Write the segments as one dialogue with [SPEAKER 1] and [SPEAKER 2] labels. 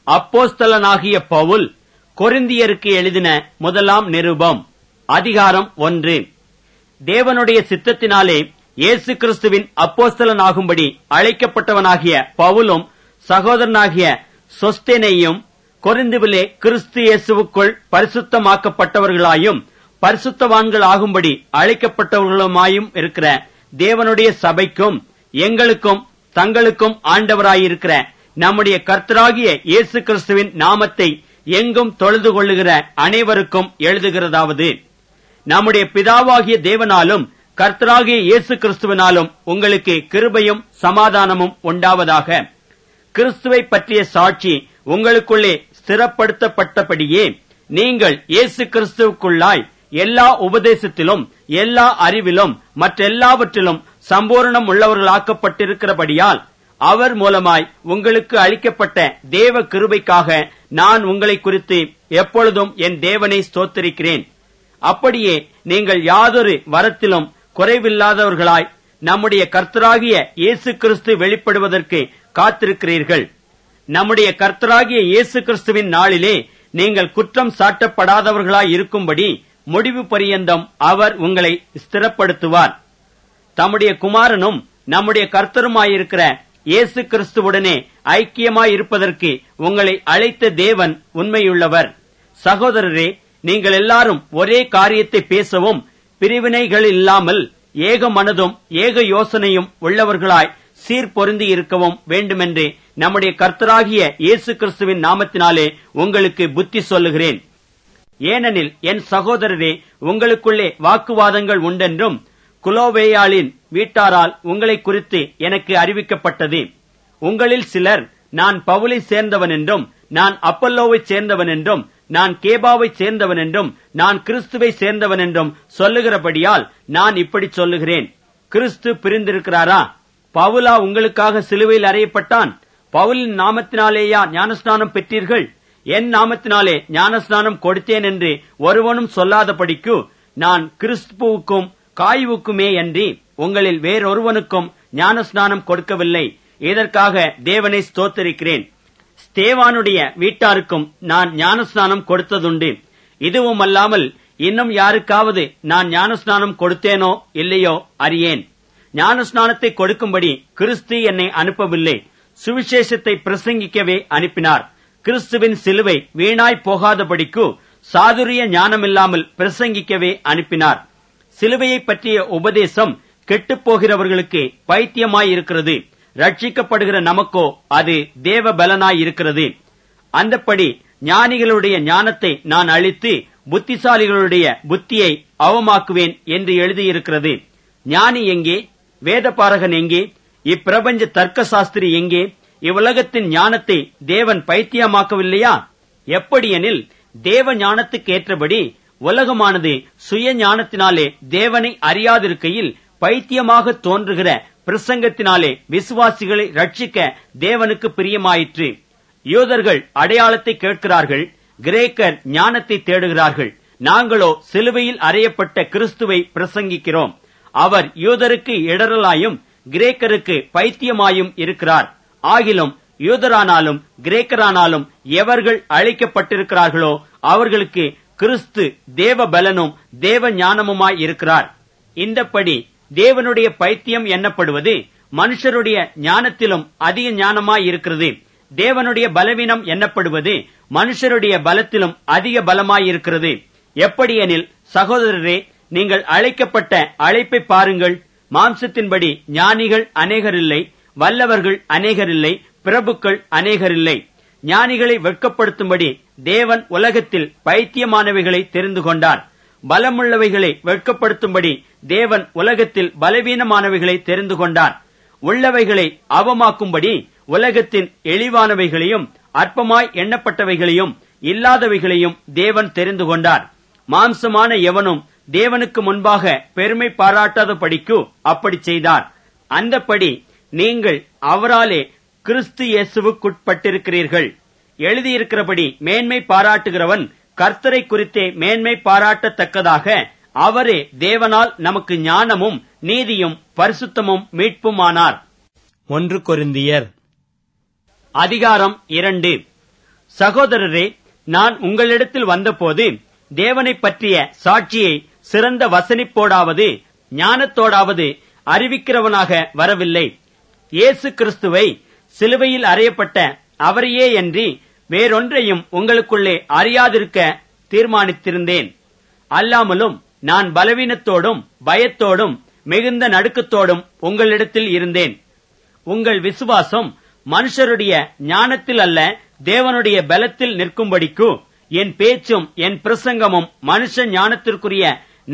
[SPEAKER 1] அப்போஸ்தலனாகிய பவுல் கொரிந்தியருக்கு எழுதின முதலாம் நிருபம் அதிகாரம் ஒன்று தேவனுடைய சித்தத்தினாலே இயேசு கிறிஸ்துவின் அப்போஸ்தலனாகும்படி அழைக்கப்பட்டவனாகிய பவுலும் சகோதரனாகிய சொஸ்தேனையும் கொரிந்துவிலே கிறிஸ்து இயேசுவுக்குள் பரிசுத்தமாக்கப்பட்டவர்களாயும் பரிசுத்தவான்கள் ஆகும்படி அழைக்கப்பட்டவர்களுமாயும் இருக்கிற தேவனுடைய சபைக்கும் எங்களுக்கும் தங்களுக்கும் ஆண்டவராயிருக்கிற நம்முடைய கர்த்தராகிய இயேசு கிறிஸ்துவின் நாமத்தை எங்கும் தொழுது கொள்ளுகிற அனைவருக்கும் எழுதுகிறதாவது நம்முடைய பிதாவாகிய தேவனாலும் கர்த்தராகிய இயேசு கிறிஸ்துவினாலும் உங்களுக்கு கிருபையும் சமாதானமும் உண்டாவதாக கிறிஸ்துவை பற்றிய சாட்சி உங்களுக்குள்ளே ஸ்திரப்படுத்தப்பட்டபடியே நீங்கள் இயேசு கிறிஸ்துவுக்குள்ளாய் எல்லா உபதேசத்திலும் எல்லா அறிவிலும் மற்றெல்லாவற்றிலும் சம்பூர்ணம் உள்ளவர்களாக்கப்பட்டிருக்கிறபடியால் அவர் மூலமாய் உங்களுக்கு அளிக்கப்பட்ட தேவ கிருபைக்காக நான் உங்களை குறித்து எப்பொழுதும் என் தேவனை ஸ்தோத்தரிக்கிறேன் அப்படியே நீங்கள் யாதொரு வரத்திலும் குறைவில்லாதவர்களாய் நம்முடைய கர்த்தராகிய இயேசு கிறிஸ்து வெளிப்படுவதற்கு காத்திருக்கிறீர்கள் நம்முடைய கர்த்தராகிய இயேசு கிறிஸ்துவின் நாளிலே நீங்கள் குற்றம் சாட்டப்படாதவர்களாய் இருக்கும்படி முடிவு பரியந்தம் அவர் உங்களை ஸ்திரப்படுத்துவார் தம்முடைய குமாரனும் நம்முடைய கர்த்தருமாயிருக்கிற இயேசு கிறிஸ்துவுடனே ஐக்கியமாயிருப்பதற்கு உங்களை அழைத்த தேவன் உண்மையுள்ளவர் சகோதரரே நீங்கள் எல்லாரும் ஒரே காரியத்தை பேசவும் பிரிவினைகள் இல்லாமல் ஏக மனதும் ஏக யோசனையும் உள்ளவர்களாய் சீர்பொருந்தி இருக்கவும் வேண்டுமென்று நம்முடைய கர்த்தராகிய இயேசு கிறிஸ்துவின் நாமத்தினாலே உங்களுக்கு புத்தி சொல்லுகிறேன் ஏனெனில் என் சகோதரரே உங்களுக்குள்ளே வாக்குவாதங்கள் உண்டென்றும் குலோவேயாளின் வீட்டாரால் உங்களை குறித்து எனக்கு அறிவிக்கப்பட்டது உங்களில் சிலர் நான் பவுலை சேர்ந்தவன் என்றும் நான் அப்பல்லோவை சேர்ந்தவன் என்றும் நான் கேபாவை சேர்ந்தவன் என்றும் நான் கிறிஸ்துவை சேர்ந்தவன் என்றும் சொல்லுகிறபடியால் நான் இப்படி சொல்லுகிறேன் கிறிஸ்து பிரிந்திருக்கிறாரா பவுலா உங்களுக்காக சிலுவையில் அறையப்பட்டான் பவுலின் நாமத்தினாலேயா ஞானஸ்நானம் பெற்றீர்கள் என் நாமத்தினாலே ஞானஸ்நானம் கொடுத்தேன் என்று ஒருவனும் சொல்லாதபடிக்கு நான் கிறிஸ்துவுக்கும் காயுவுக்குமே அன்றி உங்களில் வேறொருவனுக்கும் ஞானஸ்நானம் கொடுக்கவில்லை இதற்காக தேவனை ஸ்தோத்தரிக்கிறேன் ஸ்தேவானுடைய வீட்டாருக்கும் நான் ஞானஸ்நானம் கொடுத்ததுண்டு இதுவும் அல்லாமல் இன்னும் யாருக்காவது நான் ஞானஸ்நானம் கொடுத்தேனோ இல்லையோ அறியேன் ஞானஸ்நானத்தை கொடுக்கும்படி கிறிஸ்து என்னை அனுப்பவில்லை சுவிசேஷத்தை பிரசங்கிக்கவே அனுப்பினார் கிறிஸ்துவின் சிலுவை வீணாய் போகாதபடிக்கு சாதுரிய ஞானமில்லாமல் பிரசங்கிக்கவே அனுப்பினார் சிலுவையை பற்றிய உபதேசம் கெட்டுப்போகிறவர்களுக்கு பைத்தியமாயிருக்கிறது ரட்சிக்கப்படுகிற நமக்கோ அது தேவ பலனாய் இருக்கிறது அந்தப்படி ஞானிகளுடைய ஞானத்தை நான் அழித்து புத்திசாலிகளுடைய புத்தியை அவமாக்குவேன் என்று எழுதியிருக்கிறது ஞானி எங்கே வேதபாரகன் எங்கே இப்பிரபஞ்ச தர்க்க சாஸ்திரி எங்கே இவ்வுலகத்தின் ஞானத்தை தேவன் பைத்தியமாக்கவில்லையா எப்படியெனில் தேவ ஞானத்துக்கு ஏற்றபடி உலகமானது சுய ஞானத்தினாலே தேவனை அறியாதிருக்கையில் பைத்தியமாக தோன்றுகிற பிரசங்கத்தினாலே விசுவாசிகளை ரட்சிக்க தேவனுக்கு பிரியமாயிற்று யூதர்கள் அடையாளத்தை கேட்கிறார்கள் கிரேக்கர் ஞானத்தை தேடுகிறார்கள் நாங்களோ சிலுவையில் அறையப்பட்ட கிறிஸ்துவை பிரசங்கிக்கிறோம் அவர் யூதருக்கு இடரலாயும் கிரேக்கருக்கு பைத்தியமாயும் இருக்கிறார் ஆகிலும் யூதரானாலும் கிரேக்கரானாலும் எவர்கள் அழைக்கப்பட்டிருக்கிறார்களோ அவர்களுக்கு கிறிஸ்து தேவ பலனும் தேவ ஞானமுமாய் இருக்கிறார் இந்தப்படி தேவனுடைய பைத்தியம் எண்ணப்படுவது மனுஷருடைய ஞானத்திலும் அதிக ஞானமாய் இருக்கிறது தேவனுடைய பலவீனம் எண்ணப்படுவது மனுஷருடைய பலத்திலும் அதிக பலமாயிருக்கிறது எப்படியெனில் சகோதரரே நீங்கள் அழைக்கப்பட்ட அழைப்பை பாருங்கள் மாம்சத்தின்படி ஞானிகள் அநேகரில்லை வல்லவர்கள் அநேகரில்லை பிரபுக்கள் அநேகரில்லை ஞானிகளை வெட்கப்படுத்தும்படி தேவன் உலகத்தில் பைத்தியமானவைகளை தெரிந்து கொண்டார் பலமுள்ளவைகளை வெட்கப்படுத்தும்படி தேவன் உலகத்தில் பலவீனமானவைகளை தெரிந்து கொண்டார் உள்ளவைகளை அவமாக்கும்படி உலகத்தின் எளிவானவைகளையும் அற்பமாய் எண்ணப்பட்டவைகளையும் இல்லாதவைகளையும் தேவன் தெரிந்து கொண்டார் மாம்சமான எவனும் தேவனுக்கு முன்பாக பெருமை பாராட்டாத படிக்கு அப்படி செய்தார் அந்தப்படி நீங்கள் அவராலே கிறிஸ்து இயேசுவுக்குட்பட்டிருக்கிறீர்கள் எழுதியிருக்கிறபடி மேன்மை பாராட்டுகிறவன் கர்த்தரை குறித்தே மேன்மை பாராட்டத்தக்கதாக அவரே தேவனால் நமக்கு ஞானமும் நீதியும் பரிசுத்தமும் மீட்புமானார் ஒன்று கொரிந்தியர் அதிகாரம் இரண்டு சகோதரரே நான் உங்களிடத்தில் வந்தபோது தேவனைப் பற்றிய சாட்சியை சிறந்த வசனிப்போடாவது ஞானத்தோடாவது அறிவிக்கிறவனாக வரவில்லை இயேசு கிறிஸ்துவை சிலுவையில் அறையப்பட்ட அவரையே அன்றி வேறொன்றையும் உங்களுக்குள்ளே அறியாதிருக்க தீர்மானித்திருந்தேன் அல்லாமலும் நான் பலவீனத்தோடும் பயத்தோடும் மிகுந்த நடுக்கத்தோடும் உங்களிடத்தில் இருந்தேன் உங்கள் விசுவாசம் மனுஷருடைய ஞானத்தில் அல்ல தேவனுடைய பலத்தில் நிற்கும்படிக்கு என் பேச்சும் என் பிரசங்கமும் மனுஷ ஞானத்திற்குரிய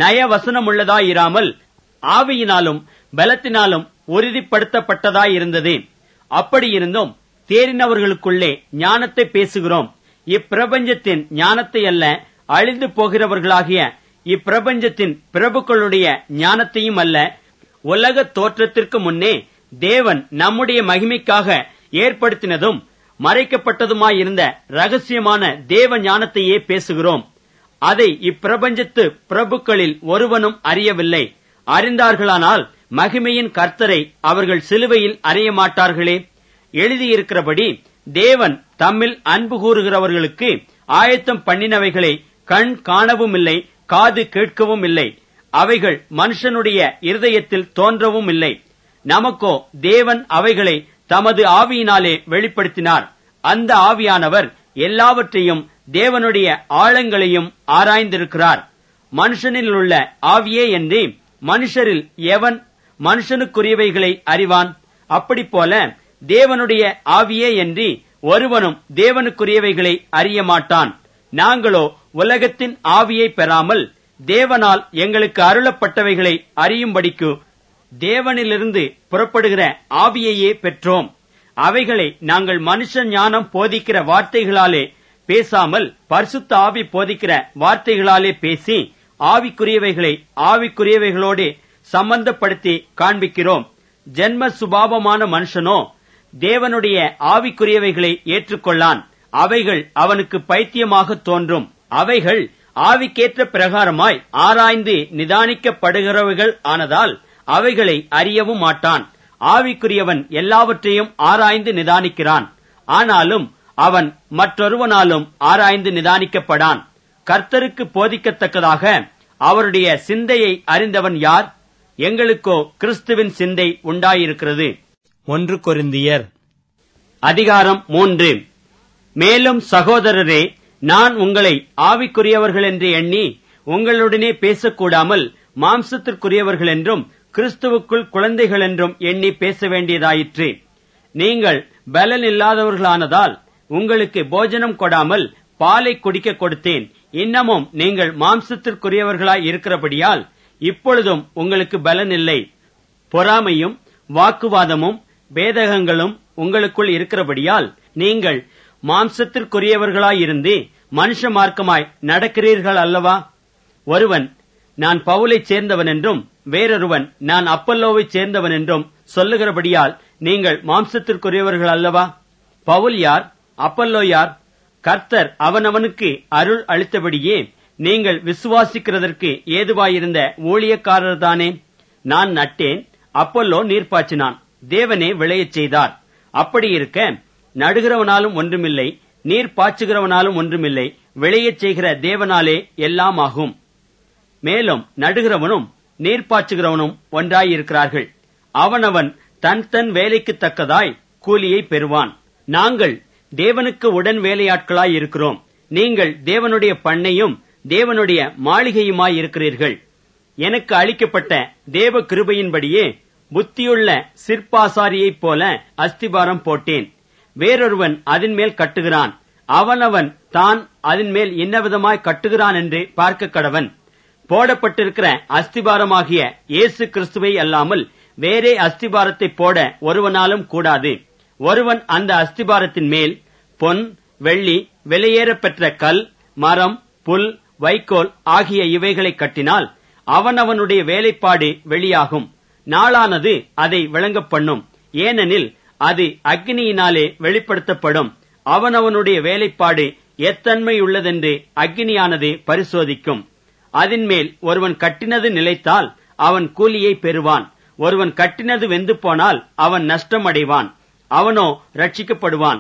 [SPEAKER 1] நயவசனமுள்ளதாயிராமல் ஆவியினாலும் பலத்தினாலும் உறுதிப்படுத்தப்பட்டதாயிருந்தது அப்படியிருந்தும் தேறினவர்களுக்குள்ளே ஞானத்தை பேசுகிறோம் இப்பிரபஞ்சத்தின் ஞானத்தை அல்ல அழிந்து போகிறவர்களாகிய இப்பிரபஞ்சத்தின் பிரபுக்களுடைய ஞானத்தையும் அல்ல உலக தோற்றத்திற்கு முன்னே தேவன் நம்முடைய மகிமைக்காக ஏற்படுத்தினதும் மறைக்கப்பட்டதுமாயிருந்த ரகசியமான தேவ ஞானத்தையே பேசுகிறோம் அதை இப்பிரபஞ்சத்து பிரபுக்களில் ஒருவனும் அறியவில்லை அறிந்தார்களானால் மகிமையின் கர்த்தரை அவர்கள் சிலுவையில் அறிய மாட்டார்களே எழுதியிருக்கிறபடி தேவன் தம்மில் அன்பு கூறுகிறவர்களுக்கு ஆயத்தம் பண்ணினவைகளை கண் காணவும் இல்லை காது கேட்கவும் இல்லை அவைகள் மனுஷனுடைய இருதயத்தில் தோன்றவும் இல்லை நமக்கோ தேவன் அவைகளை தமது ஆவியினாலே வெளிப்படுத்தினார் அந்த ஆவியானவர் எல்லாவற்றையும் தேவனுடைய ஆழங்களையும் ஆராய்ந்திருக்கிறார் மனுஷனில் உள்ள ஆவியே என்று மனுஷரில் எவன் மனுஷனுக்குரியவைகளை அறிவான் அப்படி போல தேவனுடைய ஆவியே என்று ஒருவனும் தேவனுக்குரியவைகளை அறிய மாட்டான் நாங்களோ உலகத்தின் ஆவியை பெறாமல் தேவனால் எங்களுக்கு அருளப்பட்டவைகளை அறியும்படிக்கு தேவனிலிருந்து புறப்படுகிற ஆவியையே பெற்றோம் அவைகளை நாங்கள் மனுஷ ஞானம் போதிக்கிற வார்த்தைகளாலே பேசாமல் பரிசுத்த ஆவி போதிக்கிற வார்த்தைகளாலே பேசி ஆவிக்குரியவைகளை ஆவிக்குரியவைகளோடு சம்பந்தப்படுத்தி காண்பிக்கிறோம் ஜென்ம சுபாவமான மனுஷனோ தேவனுடைய ஆவிக்குரியவைகளை ஏற்றுக்கொள்ளான் அவைகள் அவனுக்கு பைத்தியமாக தோன்றும் அவைகள் ஆவிக்கேற்ற பிரகாரமாய் ஆராய்ந்து நிதானிக்கப்படுகிறவைகள் ஆனதால் அவைகளை அறியவும் மாட்டான் ஆவிக்குரியவன் எல்லாவற்றையும் ஆராய்ந்து நிதானிக்கிறான் ஆனாலும் அவன் மற்றொருவனாலும் ஆராய்ந்து நிதானிக்கப்படான் கர்த்தருக்கு போதிக்கத்தக்கதாக அவருடைய சிந்தையை அறிந்தவன் யார் எங்களுக்கோ கிறிஸ்துவின் சிந்தை உண்டாயிருக்கிறது ஒன்று கொரிந்தியர் அதிகாரம் மூன்று மேலும் சகோதரரே நான் உங்களை ஆவிக்குரியவர்கள் என்று எண்ணி உங்களுடனே பேசக்கூடாமல் மாம்சத்திற்குரியவர்கள் என்றும் கிறிஸ்துவுக்குள் குழந்தைகள் என்றும் எண்ணி பேச வேண்டியதாயிற்று நீங்கள் பலன் இல்லாதவர்களானதால் உங்களுக்கு போஜனம் கொடாமல் பாலை குடிக்க கொடுத்தேன் இன்னமும் நீங்கள் மாம்சத்திற்குரியவர்களாய் இருக்கிறபடியால் இப்பொழுதும் உங்களுக்கு பலன் இல்லை பொறாமையும் வாக்குவாதமும் பேதகங்களும் உங்களுக்குள் இருக்கிறபடியால் நீங்கள் மாம்சத்திற்குரியவர்களாயிருந்து மனுஷ மார்க்கமாய் நடக்கிறீர்கள் அல்லவா ஒருவன் நான் பவுலைச் சேர்ந்தவன் என்றும் வேறொருவன் நான் அப்பல்லோவைச் சேர்ந்தவன் என்றும் சொல்லுகிறபடியால் நீங்கள் மாம்சத்திற்குரியவர்கள் அல்லவா பவுல் யார் அப்பல்லோ யார் கர்த்தர் அவனவனுக்கு அருள் அளித்தபடியே நீங்கள் விசுவாசிக்கிறதற்கு ஏதுவாயிருந்த ஊழியக்காரர்தானே நான் நட்டேன் அப்பல்லோ நீர்ப்பாய்ச்சினான் தேவனே விளையச் செய்தார் அப்படி இருக்க நடுகிறவனாலும் ஒன்றுமில்லை நீர் பாய்ச்சுகிறவனாலும் ஒன்றுமில்லை விளையச் செய்கிற தேவனாலே எல்லாம் ஆகும் மேலும் நடுகிறவனும் நீர் பாய்ச்சுகிறவனும் ஒன்றாயிருக்கிறார்கள் அவனவன் தன் தன் வேலைக்கு தக்கதாய் கூலியை பெறுவான் நாங்கள் தேவனுக்கு உடன் வேலையாட்களாய் இருக்கிறோம் நீங்கள் தேவனுடைய பண்ணையும் தேவனுடைய மாளிகையுமாய் இருக்கிறீர்கள் எனக்கு அளிக்கப்பட்ட தேவ கிருபையின்படியே புத்தியுள்ள சிற்பாசாரியைப் போல அஸ்திபாரம் போட்டேன் வேறொருவன் அதன் மேல் கட்டுகிறான் அவனவன் தான் அதன் மேல் என்னவிதமாய் கட்டுகிறான் என்று பார்க்க கடவன் போடப்பட்டிருக்கிற அஸ்திபாரமாகிய இயேசு கிறிஸ்துவை அல்லாமல் வேறே அஸ்திபாரத்தை போட ஒருவனாலும் கூடாது ஒருவன் அந்த அஸ்திபாரத்தின் மேல் பொன் வெள்ளி விலையேறப் பெற்ற கல் மரம் புல் வைக்கோல் ஆகிய இவைகளை கட்டினால் அவனவனுடைய வேலைப்பாடு வெளியாகும் நாளானது அதை விளங்கப் பண்ணும் ஏனெனில் அது அக்னியினாலே வெளிப்படுத்தப்படும் அவனவனுடைய வேலைப்பாடு எத்தன்மையுள்ளதென்று அக்னியானது பரிசோதிக்கும் அதின்மேல் ஒருவன் கட்டினது நிலைத்தால் அவன் கூலியை பெறுவான் ஒருவன் கட்டினது வெந்து போனால் அவன் நஷ்டம் அடைவான் அவனோ ரட்சிக்கப்படுவான்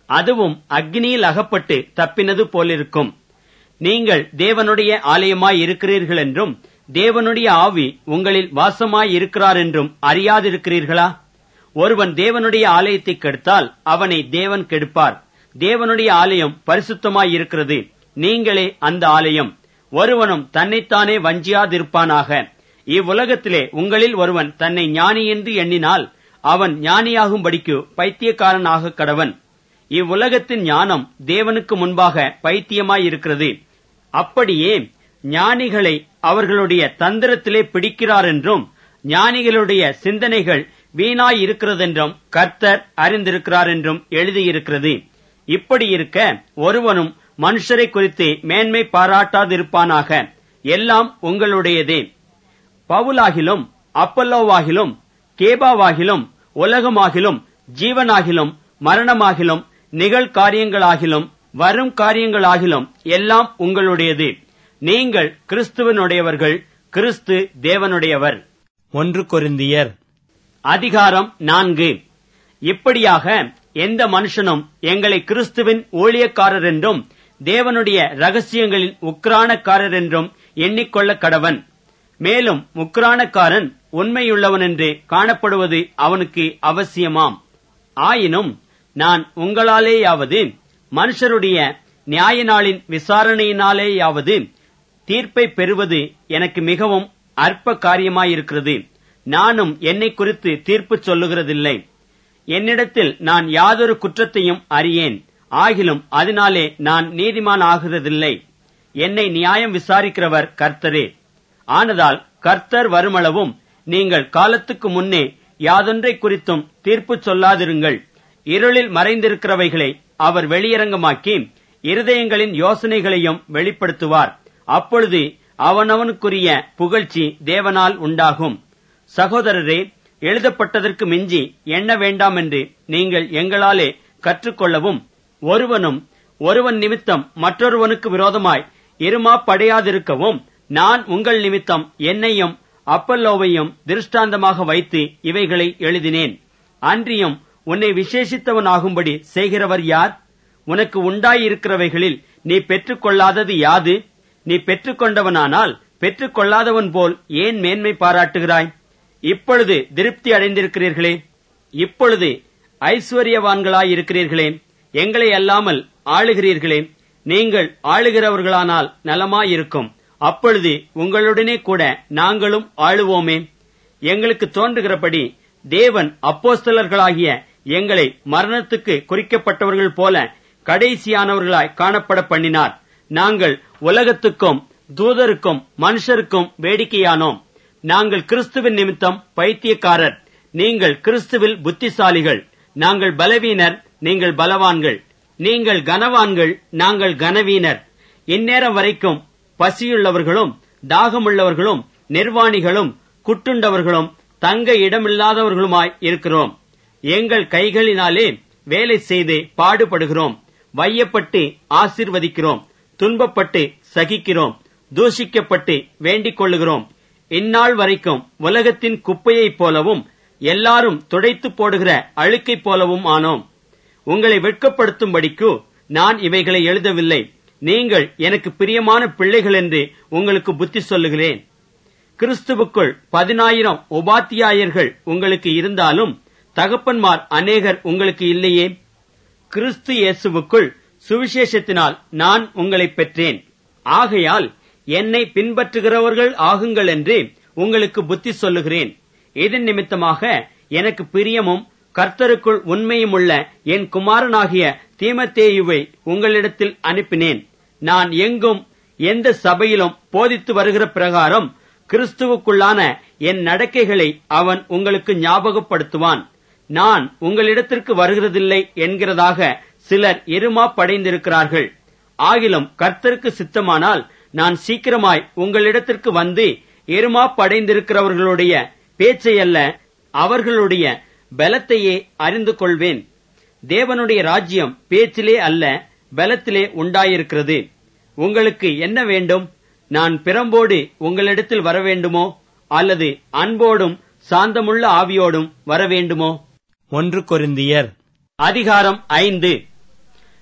[SPEAKER 1] அதுவும் அக்னியில் அகப்பட்டு தப்பினது போலிருக்கும் நீங்கள் தேவனுடைய ஆலயமாய் இருக்கிறீர்கள் என்றும் தேவனுடைய ஆவி உங்களில் வாசமாய் இருக்கிறார் என்றும் அறியாதிருக்கிறீர்களா ஒருவன் தேவனுடைய ஆலயத்தை கெடுத்தால் அவனை தேவன் கெடுப்பார் தேவனுடைய ஆலயம் பரிசுத்தமாய் இருக்கிறது நீங்களே அந்த ஆலயம் ஒருவனும் தன்னைத்தானே வஞ்சியாதிருப்பானாக இவ்வுலகத்திலே உங்களில் ஒருவன் தன்னை ஞானி என்று எண்ணினால் அவன் ஞானியாகும்படிக்கு பைத்தியக்காரனாக கடவன் இவ்வுலகத்தின் ஞானம் தேவனுக்கு முன்பாக பைத்தியமாயிருக்கிறது அப்படியே ஞானிகளை அவர்களுடைய தந்திரத்திலே பிடிக்கிறார் என்றும் ஞானிகளுடைய சிந்தனைகள் வீணாய் இருக்கிறதென்றும் கர்த்தர் அறிந்திருக்கிறார் என்றும் எழுதியிருக்கிறது இப்படி இருக்க ஒருவனும் மனுஷரை குறித்து மேன்மை பாராட்டாதிருப்பானாக எல்லாம் உங்களுடையதே பவுலாகிலும் அப்பல்லோவாகிலும் கேபாவாகிலும் உலகமாகிலும் ஜீவனாகிலும் மரணமாகிலும் நிகழ்காரியங்களாகிலும் வரும் காரியங்களாகிலும் எல்லாம் உங்களுடையது நீங்கள் கிறிஸ்துவனுடையவர்கள் கிறிஸ்து தேவனுடையவர் ஒன்று கொரிந்தியர் அதிகாரம் நான்கு இப்படியாக எந்த மனுஷனும் எங்களை கிறிஸ்துவின் ஊழியக்காரர் என்றும் தேவனுடைய ரகசியங்களின் உக்ரானக்காரர் என்றும் எண்ணிக்கொள்ள கடவன் மேலும் உக்ரானக்காரன் உண்மையுள்ளவன் என்று காணப்படுவது அவனுக்கு அவசியமாம் ஆயினும் நான் உங்களாலேயாவது மனுஷருடைய நியாய நாளின் விசாரணையினாலேயாவது தீர்ப்பை பெறுவது எனக்கு மிகவும் அற்ப காரியமாயிருக்கிறது நானும் என்னை குறித்து தீர்ப்பு சொல்லுகிறதில்லை என்னிடத்தில் நான் யாதொரு குற்றத்தையும் அறியேன் ஆகிலும் அதனாலே நான் நீதிமான் ஆகிறதில்லை என்னை நியாயம் விசாரிக்கிறவர் கர்த்தரே ஆனதால் கர்த்தர் வருமளவும் நீங்கள் காலத்துக்கு முன்னே யாதொன்றை குறித்தும் தீர்ப்பு சொல்லாதிருங்கள் இருளில் மறைந்திருக்கிறவைகளை அவர் வெளியரங்கமாக்கி இருதயங்களின் யோசனைகளையும் வெளிப்படுத்துவார் அப்பொழுது அவனவனுக்குரிய புகழ்ச்சி தேவனால் உண்டாகும் சகோதரரே எழுதப்பட்டதற்கு மிஞ்சி எண்ண வேண்டாம் என்று நீங்கள் எங்களாலே கற்றுக்கொள்ளவும் ஒருவனும் ஒருவன் நிமித்தம் மற்றொருவனுக்கு விரோதமாய் இருமாப்படையாதிருக்கவும் நான் உங்கள் நிமித்தம் என்னையும் அப்பல்லோவையும் திருஷ்டாந்தமாக வைத்து இவைகளை எழுதினேன் அன்றியும் உன்னை விசேஷித்தவனாகும்படி செய்கிறவர் யார் உனக்கு உண்டாயிருக்கிறவைகளில் நீ பெற்றுக்கொள்ளாதது யாது நீ பெற்றுக்கொண்டவனானால் பெற்றுக்கொள்ளாதவன் போல் ஏன் மேன்மை பாராட்டுகிறாய் இப்பொழுது திருப்தி அடைந்திருக்கிறீர்களே இப்பொழுது ஐஸ்வர்யவான்களாயிருக்கிறீர்களே எங்களை அல்லாமல் ஆளுகிறீர்களே நீங்கள் ஆளுகிறவர்களானால் நலமாயிருக்கும் அப்பொழுது உங்களுடனே கூட நாங்களும் ஆளுவோமே எங்களுக்கு தோன்றுகிறபடி தேவன் அப்போஸ்தலர்களாகிய எங்களை மரணத்துக்கு குறிக்கப்பட்டவர்கள் போல கடைசியானவர்களாய் காணப்பட பண்ணினார் நாங்கள் உலகத்துக்கும் தூதருக்கும் மனுஷருக்கும் வேடிக்கையானோம் நாங்கள் கிறிஸ்துவின் நிமித்தம் பைத்தியக்காரர் நீங்கள் கிறிஸ்துவில் புத்திசாலிகள் நாங்கள் பலவீனர் நீங்கள் பலவான்கள் நீங்கள் கனவான்கள் நாங்கள் கனவீனர் இந்நேரம் வரைக்கும் பசியுள்ளவர்களும் தாகமுள்ளவர்களும் நிர்வாணிகளும் குட்டுண்டவர்களும் தங்க இடமில்லாதவர்களுமாய் இருக்கிறோம் எங்கள் கைகளினாலே வேலை செய்து பாடுபடுகிறோம் வையப்பட்டு ஆசிர்வதிக்கிறோம் துன்பப்பட்டு சகிக்கிறோம் தூஷிக்கப்பட்டு வேண்டிக் கொள்ளுகிறோம் இந்நாள் வரைக்கும் உலகத்தின் குப்பையைப் போலவும் எல்லாரும் துடைத்து போடுகிற அழுக்கைப் போலவும் ஆனோம் உங்களை வெட்கப்படுத்தும்படிக்கு நான் இவைகளை எழுதவில்லை நீங்கள் எனக்கு பிரியமான பிள்ளைகள் என்று உங்களுக்கு புத்தி சொல்லுகிறேன் கிறிஸ்துவுக்குள் பதினாயிரம் உபாத்தியாயர்கள் உங்களுக்கு இருந்தாலும் தகப்பன்மார் அநேகர் உங்களுக்கு இல்லையே கிறிஸ்து இயேசுவுக்குள் சுவிசேஷத்தினால் நான் உங்களை பெற்றேன் ஆகையால் என்னை பின்பற்றுகிறவர்கள் ஆகுங்கள் என்று உங்களுக்கு புத்தி சொல்லுகிறேன் இதன் நிமித்தமாக எனக்கு பிரியமும் கர்த்தருக்குள் உண்மையுமுள்ள என் குமாரனாகிய தீமத்தேயுவை உங்களிடத்தில் அனுப்பினேன் நான் எங்கும் எந்த சபையிலும் போதித்து வருகிற பிரகாரம் கிறிஸ்துவுக்குள்ளான என் நடக்கைகளை அவன் உங்களுக்கு ஞாபகப்படுத்துவான் நான் உங்களிடத்திற்கு வருகிறதில்லை என்கிறதாக சிலர் இருமாப்படைந்திருக்கிறார்கள் ஆகிலும் கர்த்தருக்கு சித்தமானால் நான் சீக்கிரமாய் உங்களிடத்திற்கு வந்து எருமாப்படைந்திருக்கிறவர்களுடைய பேச்சையல்ல அவர்களுடைய பலத்தையே அறிந்து கொள்வேன் தேவனுடைய ராஜ்யம் பேச்சிலே அல்ல பலத்திலே உண்டாயிருக்கிறது உங்களுக்கு என்ன வேண்டும் நான் பிறம்போடு உங்களிடத்தில் வர வேண்டுமோ அல்லது அன்போடும் சாந்தமுள்ள ஆவியோடும் வர வேண்டுமோ ஒன்று கொரிந்தியர் அதிகாரம் ஐந்து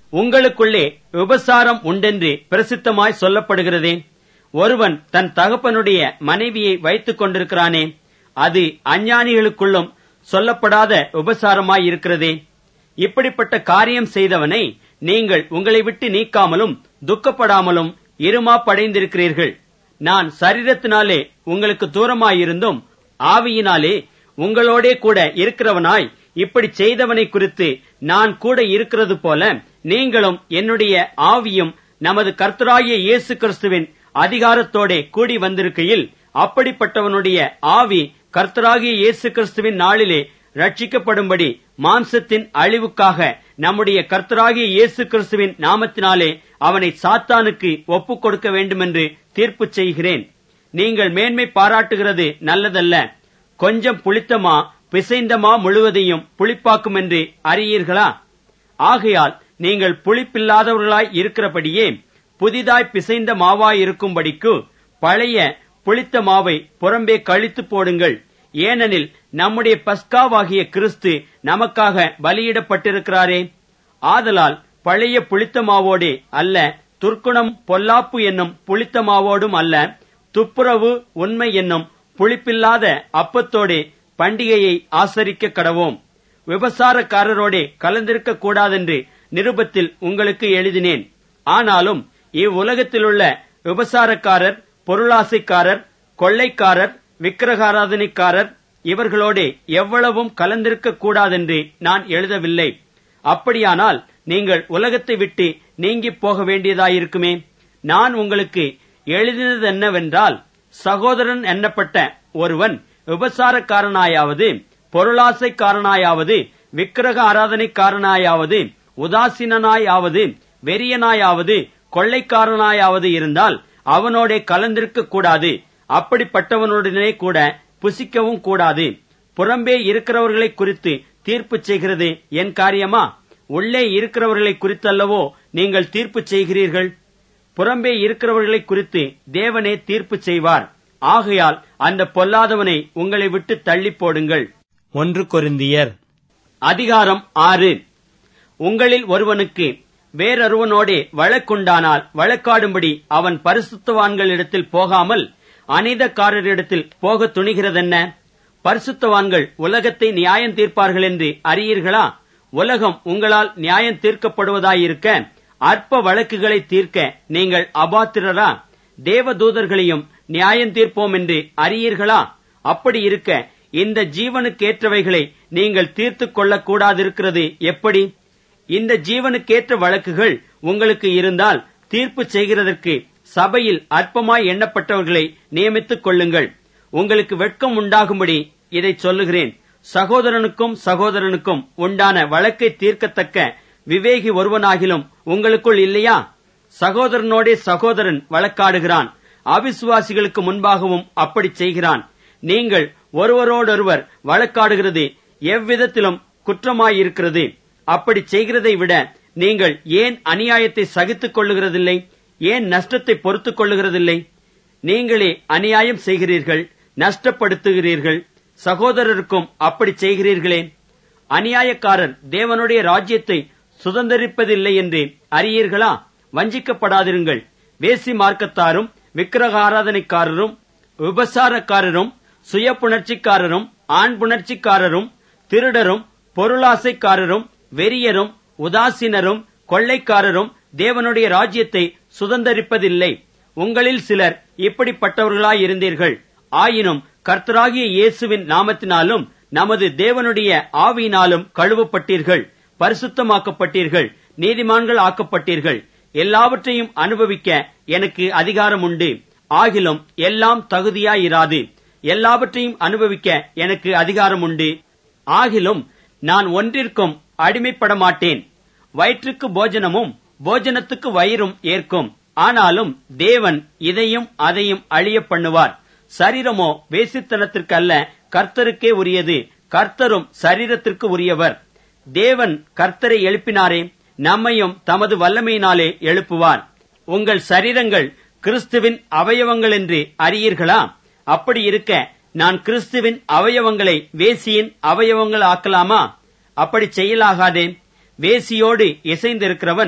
[SPEAKER 1] உங்களுக்குள்ளே விபசாரம் உண்டென்று பிரசித்தமாய் சொல்லப்படுகிறதே ஒருவன் தன் தகப்பனுடைய மனைவியை வைத்துக் கொண்டிருக்கிறானே அது அஞ்ஞானிகளுக்குள்ளும் சொல்லப்படாத உபசாரமாய் இருக்கிறதே இப்படிப்பட்ட காரியம் செய்தவனை நீங்கள் உங்களை விட்டு நீக்காமலும் துக்கப்படாமலும் இருமாப்படைந்திருக்கிறீர்கள் நான் சரீரத்தினாலே உங்களுக்கு தூரமாயிருந்தும் ஆவியினாலே உங்களோடே கூட இருக்கிறவனாய் இப்படி செய்தவனை குறித்து நான் கூட இருக்கிறது போல நீங்களும் என்னுடைய ஆவியும் நமது கர்த்தராகிய இயேசு கிறிஸ்துவின் அதிகாரத்தோடே கூடி வந்திருக்கையில் அப்படிப்பட்டவனுடைய ஆவி கர்த்தராகிய இயேசு கிறிஸ்துவின் நாளிலே ரட்சிக்கப்படும்படி மாம்சத்தின் அழிவுக்காக நம்முடைய கர்த்தராகிய இயேசு கிறிஸ்துவின் நாமத்தினாலே அவனை சாத்தானுக்கு ஒப்புக் கொடுக்க வேண்டுமென்று தீர்ப்பு செய்கிறேன் நீங்கள் மேன்மை பாராட்டுகிறது நல்லதல்ல கொஞ்சம் புளித்தமா பிசைந்தமா முழுவதையும் புளிப்பாக்கும் என்று அறியீர்களா ஆகையால் நீங்கள் புளிப்பில்லாதவர்களாய் இருக்கிறபடியே புதிதாய் பிசைந்த மாவாய் இருக்கும்படிக்கு பழைய புளித்த மாவை புறம்பே கழித்து போடுங்கள் ஏனெனில் நம்முடைய பஸ்காவாகிய கிறிஸ்து நமக்காக பலியிடப்பட்டிருக்கிறாரே ஆதலால் பழைய புளித்த மாவோடே அல்ல துர்க்குணம் பொல்லாப்பு என்னும் புளித்த மாவோடும் அல்ல துப்புரவு உண்மை என்னும் புளிப்பில்லாத அப்பத்தோடே பண்டிகையை ஆசரிக்க கடவோம் விபசாரக்காரரோடே கலந்திருக்க கூடாதென்று நிருபத்தில் உங்களுக்கு எழுதினேன் ஆனாலும் இவ்வுலகத்திலுள்ள விபசாரக்காரர் பொருளாசைக்காரர் கொள்ளைக்காரர் விக்கிரகாராதனைக்காரர் இவர்களோடே எவ்வளவும் கலந்திருக்க கூடாதென்று நான் எழுதவில்லை அப்படியானால் நீங்கள் உலகத்தை விட்டு நீங்கிப் போக வேண்டியதாயிருக்குமே நான் உங்களுக்கு எழுதினதென்னவென்றால் சகோதரன் எண்ணப்பட்ட ஒருவன் விபசாரக்காரனாயாவது பொருளாசைக்காரனாயாவது விக்கிரக ஆராதனைக்காரனாயாவது உதாசீனாயாவது வெறியனாயாவது கொள்ளைக்காரனாயாவது இருந்தால் அவனோடே கலந்திருக்க கூடாது அப்படிப்பட்டவனுடனே கூட புசிக்கவும் கூடாது புறம்பே இருக்கிறவர்களை குறித்து தீர்ப்பு செய்கிறது என் காரியமா உள்ளே இருக்கிறவர்களை குறித்தல்லவோ நீங்கள் தீர்ப்பு செய்கிறீர்கள் புறம்பே இருக்கிறவர்களை குறித்து தேவனே தீர்ப்பு செய்வார் ஆகையால் அந்த பொல்லாதவனை உங்களை விட்டு தள்ளி போடுங்கள் ஒன்று கொரிந்தியர் அதிகாரம் ஆறு உங்களில் ஒருவனுக்கு வேறொருவனோடே வழக்குண்டானால் வழக்காடும்படி அவன் பரிசுத்தவான்களிடத்தில் போகாமல் அநீதக்காரரிடத்தில் போக துணிகிறதென்ன பரிசுத்தவான்கள் உலகத்தை நியாயம் தீர்ப்பார்கள் என்று அறியீர்களா உலகம் உங்களால் நியாயம் தீர்க்கப்படுவதாயிருக்க அற்ப வழக்குகளை தீர்க்க நீங்கள் அபாத்திரரா தேவதூதர்களையும் நியாயம் தீர்ப்போம் என்று அறியீர்களா அப்படி இருக்க இந்த ஜீவனுக்கேற்றவைகளை நீங்கள் தீர்த்துக் கொள்ளக் கூடாதிருக்கிறது எப்படி இந்த ஜீவனுக்கேற்ற வழக்குகள் உங்களுக்கு இருந்தால் தீர்ப்பு செய்கிறதற்கு சபையில் அற்பமாய் எண்ணப்பட்டவர்களை நியமித்துக் கொள்ளுங்கள் உங்களுக்கு வெட்கம் உண்டாகும்படி இதை சொல்லுகிறேன் சகோதரனுக்கும் சகோதரனுக்கும் உண்டான வழக்கை தீர்க்கத்தக்க விவேகி ஒருவனாகிலும் உங்களுக்குள் இல்லையா சகோதரனோடே சகோதரன் வழக்காடுகிறான் அவிசுவாசிகளுக்கு முன்பாகவும் அப்படி செய்கிறான் நீங்கள் ஒருவரோடொருவர் வழக்காடுகிறது எவ்விதத்திலும் குற்றமாயிருக்கிறது அப்படி செய்கிறதை விட நீங்கள் ஏன் அநியாயத்தை சகித்துக் கொள்ளுகிறதில்லை ஏன் நஷ்டத்தை பொறுத்துக் கொள்ளுகிறதில்லை நீங்களே அநியாயம் செய்கிறீர்கள் நஷ்டப்படுத்துகிறீர்கள் சகோதரருக்கும் அப்படி செய்கிறீர்களே அநியாயக்காரர் தேவனுடைய ராஜ்யத்தை சுதந்திரிப்பதில்லை என்று அறியீர்களா வஞ்சிக்கப்படாதிருங்கள் வேசி மார்க்கத்தாரும் விக்கிரக ஆராதனைக்காரரும் விபசாரக்காரரும் சுய புணர்ச்சிக்காரரும் ஆண் புணர்ச்சிக்காரரும் திருடரும் பொருளாசைக்காரரும் வெறியரும் உதாசீனரும் கொள்ளைக்காரரும் தேவனுடைய ராஜ்யத்தை சுதந்தரிப்பதில்லை உங்களில் சிலர் இப்படிப்பட்டவர்களாயிருந்தீர்கள் ஆயினும் கர்த்தராகிய இயேசுவின் நாமத்தினாலும் நமது தேவனுடைய ஆவியினாலும் கழுவப்பட்டீர்கள் பரிசுத்தமாக்கப்பட்டீர்கள் நீதிமான்கள் ஆக்கப்பட்டீர்கள் எல்லாவற்றையும் அனுபவிக்க எனக்கு அதிகாரம் உண்டு ஆகிலும் எல்லாம் தகுதியாயிராது எல்லாவற்றையும் அனுபவிக்க எனக்கு அதிகாரம் உண்டு ஆகிலும் நான் ஒன்றிற்கும் அடிமைப்பட மாட்டேன் வயிற்றுக்கு போஜனமும் போஜனத்துக்கு வயிறும் ஏற்கும் ஆனாலும் தேவன் இதையும் அதையும் அழிய பண்ணுவார் சரீரமோ வேசித்தனத்திற்கு அல்ல கர்த்தருக்கே உரியது கர்த்தரும் சரீரத்திற்கு உரியவர் தேவன் கர்த்தரை எழுப்பினாரே நம்மையும் தமது வல்லமையினாலே எழுப்புவார் உங்கள் சரீரங்கள் கிறிஸ்துவின் அவயவங்கள் என்று அறியீர்களா அப்படி இருக்க நான் கிறிஸ்துவின் அவயவங்களை வேசியின் அவயவங்கள் ஆக்கலாமா அப்படி செய்யலாகாதே வேசியோடு இசைந்திருக்கிறவன்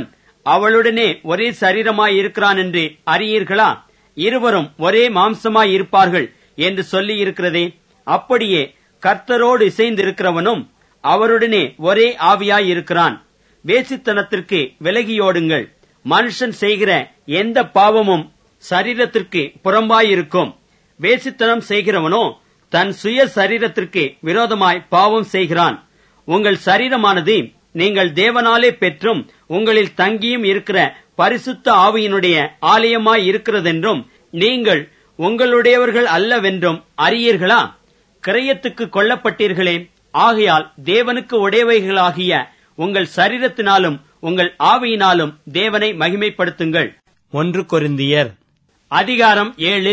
[SPEAKER 1] அவளுடனே ஒரே சரீரமாய் இருக்கிறான் என்று அறியீர்களா இருவரும் ஒரே மாம்சமாய் இருப்பார்கள் என்று சொல்லி இருக்கிறதே அப்படியே கர்த்தரோடு இசைந்திருக்கிறவனும் அவருடனே ஒரே ஆவியாய் இருக்கிறான் வேசித்தனத்திற்கு விலகியோடுங்கள் மனுஷன் செய்கிற எந்த பாவமும் சரீரத்திற்கு புறம்பாயிருக்கும் வேசித்தனம் செய்கிறவனோ தன் சுய சரீரத்திற்கு விரோதமாய் பாவம் செய்கிறான் உங்கள் சரீரமானது நீங்கள் தேவனாலே பெற்றும் உங்களில் தங்கியும் இருக்கிற பரிசுத்த ஆவியினுடைய ஆலயமாய் இருக்கிறதென்றும் நீங்கள் உங்களுடையவர்கள் அல்லவென்றும் அறியீர்களா கிரயத்துக்கு கொல்லப்பட்டீர்களே ஆகையால் தேவனுக்கு உடையவைகளாகிய உங்கள் சரீரத்தினாலும் உங்கள் ஆவியினாலும் தேவனை மகிமைப்படுத்துங்கள் ஒன்று கொரிந்தியர் அதிகாரம் ஏழு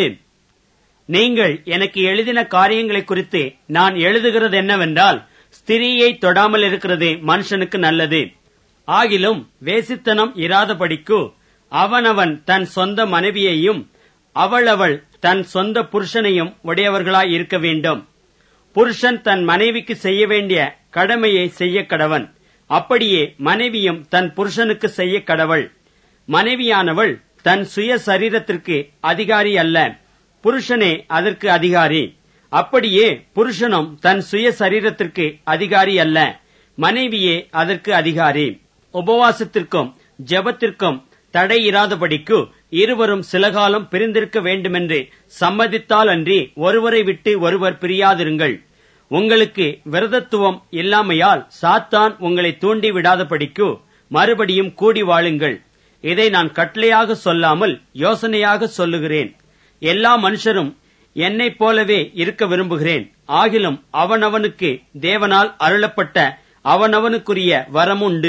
[SPEAKER 1] நீங்கள் எனக்கு எழுதின காரியங்களை குறித்து நான் எழுதுகிறது என்னவென்றால் ஸ்திரீயை தொடாமல் இருக்கிறது மனுஷனுக்கு நல்லது ஆகிலும் வேசித்தனம் இராதபடிக்கு அவனவன் தன் சொந்த மனைவியையும் அவளவள் தன் சொந்த புருஷனையும் உடையவர்களாய் இருக்க வேண்டும் புருஷன் தன் மனைவிக்கு செய்ய வேண்டிய கடமையை செய்ய கடவன் அப்படியே மனைவியும் தன் புருஷனுக்கு செய்ய கடவள் மனைவியானவள் தன் சுய சரீரத்திற்கு அதிகாரி அல்ல புருஷனே அதற்கு அதிகாரி அப்படியே புருஷனும் தன் சுய சரீரத்திற்கு அதிகாரி அல்ல மனைவியே அதற்கு அதிகாரி உபவாசத்திற்கும் ஜெபத்திற்கும் தடை இராதபடிக்கு இருவரும் சிலகாலம் பிரிந்திருக்க வேண்டுமென்று சம்மதித்தால் அன்றி ஒருவரை விட்டு ஒருவர் பிரியாதிருங்கள் உங்களுக்கு விரதத்துவம் இல்லாமையால் சாத்தான் உங்களை தூண்டி விடாதபடிக்கு மறுபடியும் கூடி வாழுங்கள் இதை நான் கட்டளையாக சொல்லாமல் யோசனையாக சொல்லுகிறேன் எல்லா மனுஷரும் என்னைப் போலவே இருக்க விரும்புகிறேன் ஆகிலும் அவனவனுக்கு தேவனால் அருளப்பட்ட அவனவனுக்குரிய வரமுண்டு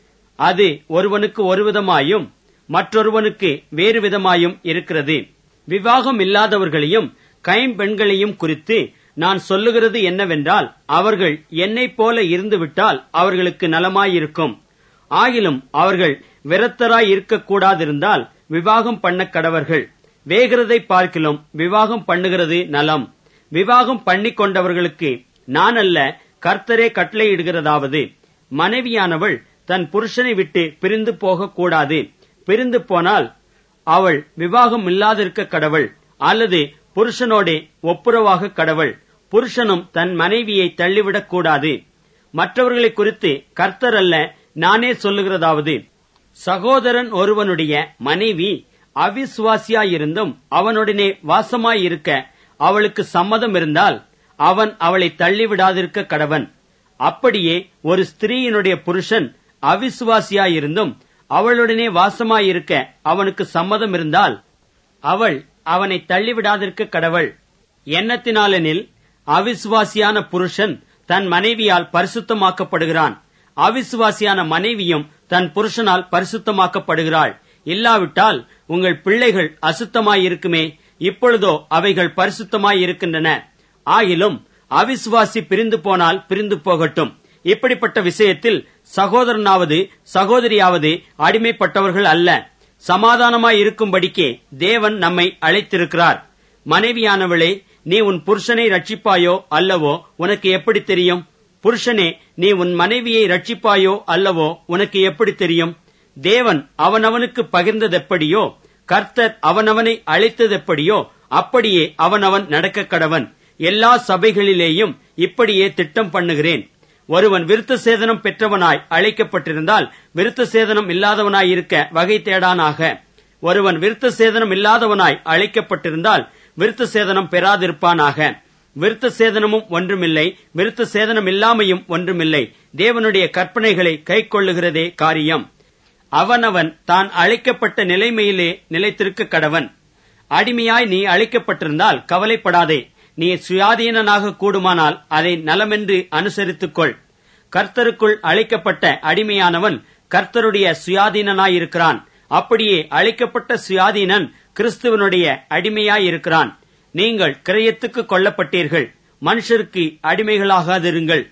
[SPEAKER 1] அது ஒருவனுக்கு ஒரு விதமாயும் மற்றொருவனுக்கு வேறு விதமாயும் இருக்கிறது விவாகம் இல்லாதவர்களையும் கைம்பெண்களையும் குறித்து நான் சொல்லுகிறது என்னவென்றால் அவர்கள் என்னைப் போல இருந்துவிட்டால் அவர்களுக்கு நலமாயிருக்கும் ஆகிலும் அவர்கள் விரத்தராய் இருக்கக்கூடாதிருந்தால் விவாகம் பண்ண கடவர்கள் வேகிறதை பார்க்கிலும் விவாகம் பண்ணுகிறது நலம் விவாகம் பண்ணிக் கொண்டவர்களுக்கு நான் அல்ல கர்த்தரே கட்டளையிடுகிறதாவது மனைவியானவள் தன் புருஷனை விட்டு பிரிந்து போகக்கூடாது பிரிந்து போனால் அவள் விவாகம் இல்லாதிருக்க கடவள் அல்லது புருஷனோடே ஒப்புரவாக கடவள் புருஷனும் தன் மனைவியை தள்ளிவிடக் கூடாது மற்றவர்களை குறித்து கர்த்தர் அல்ல நானே சொல்லுகிறதாவது சகோதரன் ஒருவனுடைய மனைவி அவிசுவாசியாயிருந்தும் அவனுடனே வாசமாயிருக்க அவளுக்கு சம்மதம் இருந்தால் அவன் அவளை தள்ளிவிடாதிருக்க கடவன் அப்படியே ஒரு ஸ்திரீயினுடைய புருஷன் அவிசுவாசியாயிருந்தும் அவளுடனே வாசமாயிருக்க அவனுக்கு சம்மதம் இருந்தால் அவள் அவனை தள்ளிவிடாதிருக்க கடவள் எண்ணத்தினாலெனில் அவிசுவாசியான புருஷன் தன் மனைவியால் பரிசுத்தமாக்கப்படுகிறான் அவிசுவாசியான மனைவியும் தன் புருஷனால் பரிசுத்தமாக்கப்படுகிறாள் இல்லாவிட்டால் உங்கள் பிள்ளைகள் அசுத்தமாயிருக்குமே இப்பொழுதோ அவைகள் பரிசுத்தமாயிருக்கின்றன ஆகிலும் அவிசுவாசி பிரிந்து போனால் பிரிந்து போகட்டும் இப்படிப்பட்ட விஷயத்தில் சகோதரனாவது சகோதரியாவது அடிமைப்பட்டவர்கள் அல்ல சமாதானமாய் இருக்கும்படிக்கே தேவன் நம்மை அழைத்திருக்கிறார் மனைவியானவளே நீ உன் புருஷனை ரட்சிப்பாயோ அல்லவோ உனக்கு எப்படி தெரியும் புருஷனே நீ உன் மனைவியை ரட்சிப்பாயோ அல்லவோ உனக்கு எப்படி தெரியும் தேவன் அவனவனுக்கு பகிர்ந்ததெப்படியோ கர்த்தர் அவனவனை அழைத்ததெப்படியோ அப்படியே அவனவன் நடக்க கடவன் எல்லா சபைகளிலேயும் இப்படியே திட்டம் பண்ணுகிறேன் ஒருவன் விருத்த சேதனம் பெற்றவனாய் அழைக்கப்பட்டிருந்தால் விருத்த சேதனம் இல்லாதவனாய் இருக்க வகை தேடானாக ஒருவன் விருத்த சேதனம் இல்லாதவனாய் அழைக்கப்பட்டிருந்தால் விருத்த சேதனம் பெறாதிருப்பானாக விருத்த சேதனமும் ஒன்றுமில்லை விருத்த சேதனம் இல்லாமையும் ஒன்றுமில்லை தேவனுடைய கற்பனைகளை கைக்கொள்ளுகிறதே காரியம் அவனவன் தான் அழைக்கப்பட்ட நிலைமையிலே நிலைத்திருக்க கடவன் அடிமையாய் நீ அழைக்கப்பட்டிருந்தால் கவலைப்படாதே நீ சுயாதீனனாக கூடுமானால் அதை நலமென்று அனுசரித்துக்கொள் கர்த்தருக்குள் அழைக்கப்பட்ட அடிமையானவன் கர்த்தருடைய சுயாதீனனாயிருக்கிறான் அப்படியே அழைக்கப்பட்ட சுயாதீனன் கிறிஸ்துவனுடைய அடிமையாயிருக்கிறான் நீங்கள் கிரயத்துக்கு கொல்லப்பட்டீர்கள் மனுஷருக்கு அடிமைகளாகாதிருங்கள்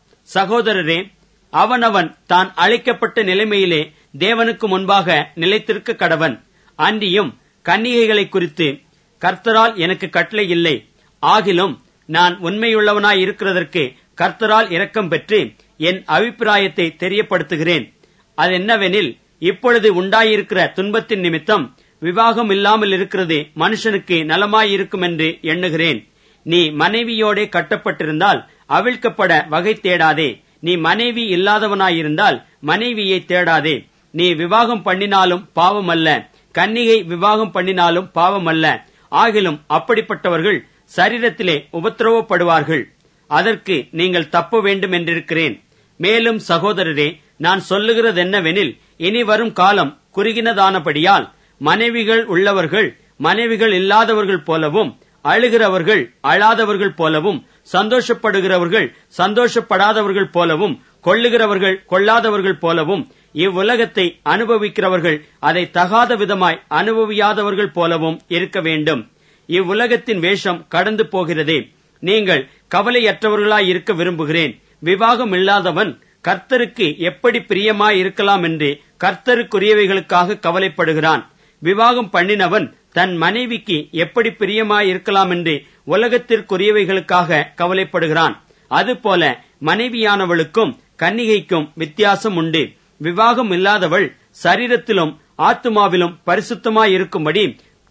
[SPEAKER 1] சகோதரரே அவனவன் தான் அழைக்கப்பட்ட நிலைமையிலே தேவனுக்கு முன்பாக நிலைத்திருக்க கடவன் அன்றியும் கன்னிகைகளை குறித்து கர்த்தரால் எனக்கு கட்டளை இல்லை ஆகிலும் நான் உண்மையுள்ளவனாய் இருக்கிறதற்கு கர்த்தரால் இரக்கம் பெற்று என் அபிப்பிராயத்தை தெரியப்படுத்துகிறேன் அதென்னவெனில் இப்பொழுது உண்டாயிருக்கிற துன்பத்தின் நிமித்தம் விவாகம் இல்லாமல் இருக்கிறது மனுஷனுக்கு நலமாயிருக்கும் என்று எண்ணுகிறேன் நீ மனைவியோடே கட்டப்பட்டிருந்தால் அவிழ்க்கப்பட வகை தேடாதே நீ மனைவி இல்லாதவனாயிருந்தால் மனைவியை தேடாதே நீ விவாகம் பண்ணினாலும் பாவம் அல்ல கன்னிகை விவாகம் பண்ணினாலும் பாவம் அல்ல ஆகிலும் அப்படிப்பட்டவர்கள் சரீரத்திலே உபத்திரவப்படுவார்கள் அதற்கு நீங்கள் தப்ப வேண்டும் என்றிருக்கிறேன் மேலும் சகோதரரே நான் சொல்லுகிறது என்னவெனில் இனி வரும் காலம் குறுகினதானபடியால் மனைவிகள் உள்ளவர்கள் மனைவிகள் இல்லாதவர்கள் போலவும் அழுகிறவர்கள் அழாதவர்கள் போலவும் சந்தோஷப்படுகிறவர்கள் சந்தோஷப்படாதவர்கள் போலவும் கொள்ளுகிறவர்கள் கொள்ளாதவர்கள் போலவும் இவ்வுலகத்தை அனுபவிக்கிறவர்கள் அதை தகாத விதமாய் அனுபவியாதவர்கள் போலவும் இருக்க வேண்டும் இவ்வுலகத்தின் வேஷம் கடந்து போகிறதே நீங்கள் கவலையற்றவர்களாய் இருக்க விரும்புகிறேன் விவாகம் இல்லாதவன் கர்த்தருக்கு எப்படி பிரியமாய் இருக்கலாம் என்று கர்த்தருக்குரியவைகளுக்காக கவலைப்படுகிறான் விவாகம் பண்ணினவன் தன் மனைவிக்கு எப்படி பிரியமாய் இருக்கலாம் என்று உலகத்திற்குரியவைகளுக்காக கவலைப்படுகிறான் அதுபோல மனைவியானவளுக்கும் கன்னிகைக்கும் வித்தியாசம் உண்டு விவாகம் இல்லாதவள் சரீரத்திலும் ஆத்துமாவிலும் பரிசுத்தமாய் இருக்கும்படி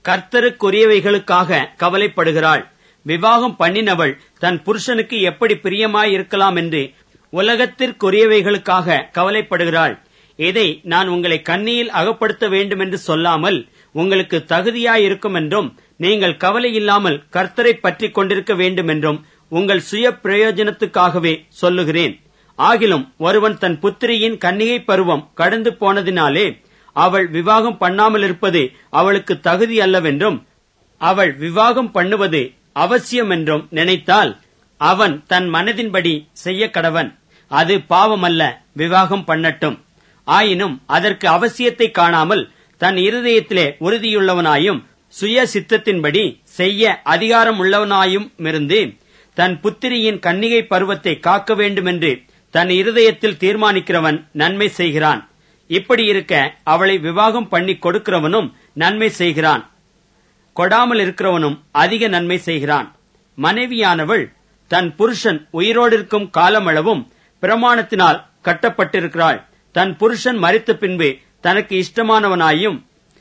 [SPEAKER 1] கர்த்தருக்குரியவைகளுக்காக கவலைப்படுகிறாள் விவாகம் பண்ணினவள் தன் புருஷனுக்கு எப்படி பிரியமாய் இருக்கலாம் என்று உலகத்திற்குரியவைகளுக்காக கவலைப்படுகிறாள் இதை நான் உங்களை கண்ணியில் அகப்படுத்த வேண்டும் என்று சொல்லாமல் உங்களுக்கு தகுதியாயிருக்கும் என்றும் நீங்கள் கவலை இல்லாமல் கர்த்தரை பற்றி கொண்டிருக்க வேண்டும் என்றும் உங்கள் சுய பிரயோஜனத்துக்காகவே சொல்லுகிறேன் ஆகிலும் ஒருவன் தன் புத்திரியின் கன்னிகை பருவம் கடந்து போனதினாலே அவள் விவாகம் பண்ணாமல் இருப்பது அவளுக்கு தகுதி அல்லவென்றும் அவள் விவாகம் பண்ணுவது அவசியம் என்றும் நினைத்தால் அவன் தன் மனதின்படி செய்ய கடவன் அது பாவமல்ல விவாகம் பண்ணட்டும் ஆயினும் அதற்கு அவசியத்தை காணாமல் தன் இருதயத்திலே உறுதியுள்ளவனாயும் சுய சித்தத்தின்படி செய்ய அதிகாரம் உள்ளவனாயும் இருந்து தன் புத்திரியின் கன்னிகை பருவத்தை காக்க வேண்டுமென்று தன் இருதயத்தில் தீர்மானிக்கிறவன் நன்மை செய்கிறான் இப்படி இருக்க அவளை விவாகம் பண்ணி கொடுக்கிறவனும் நன்மை செய்கிறான் கொடாமல் இருக்கிறவனும் அதிக நன்மை செய்கிறான் மனைவியானவள் தன் புருஷன் உயிரோடிருக்கும் காலமளவும் பிரமாணத்தினால் கட்டப்பட்டிருக்கிறாள் தன் புருஷன் மறித்த பின்பு தனக்கு இஷ்டமானவனாயும்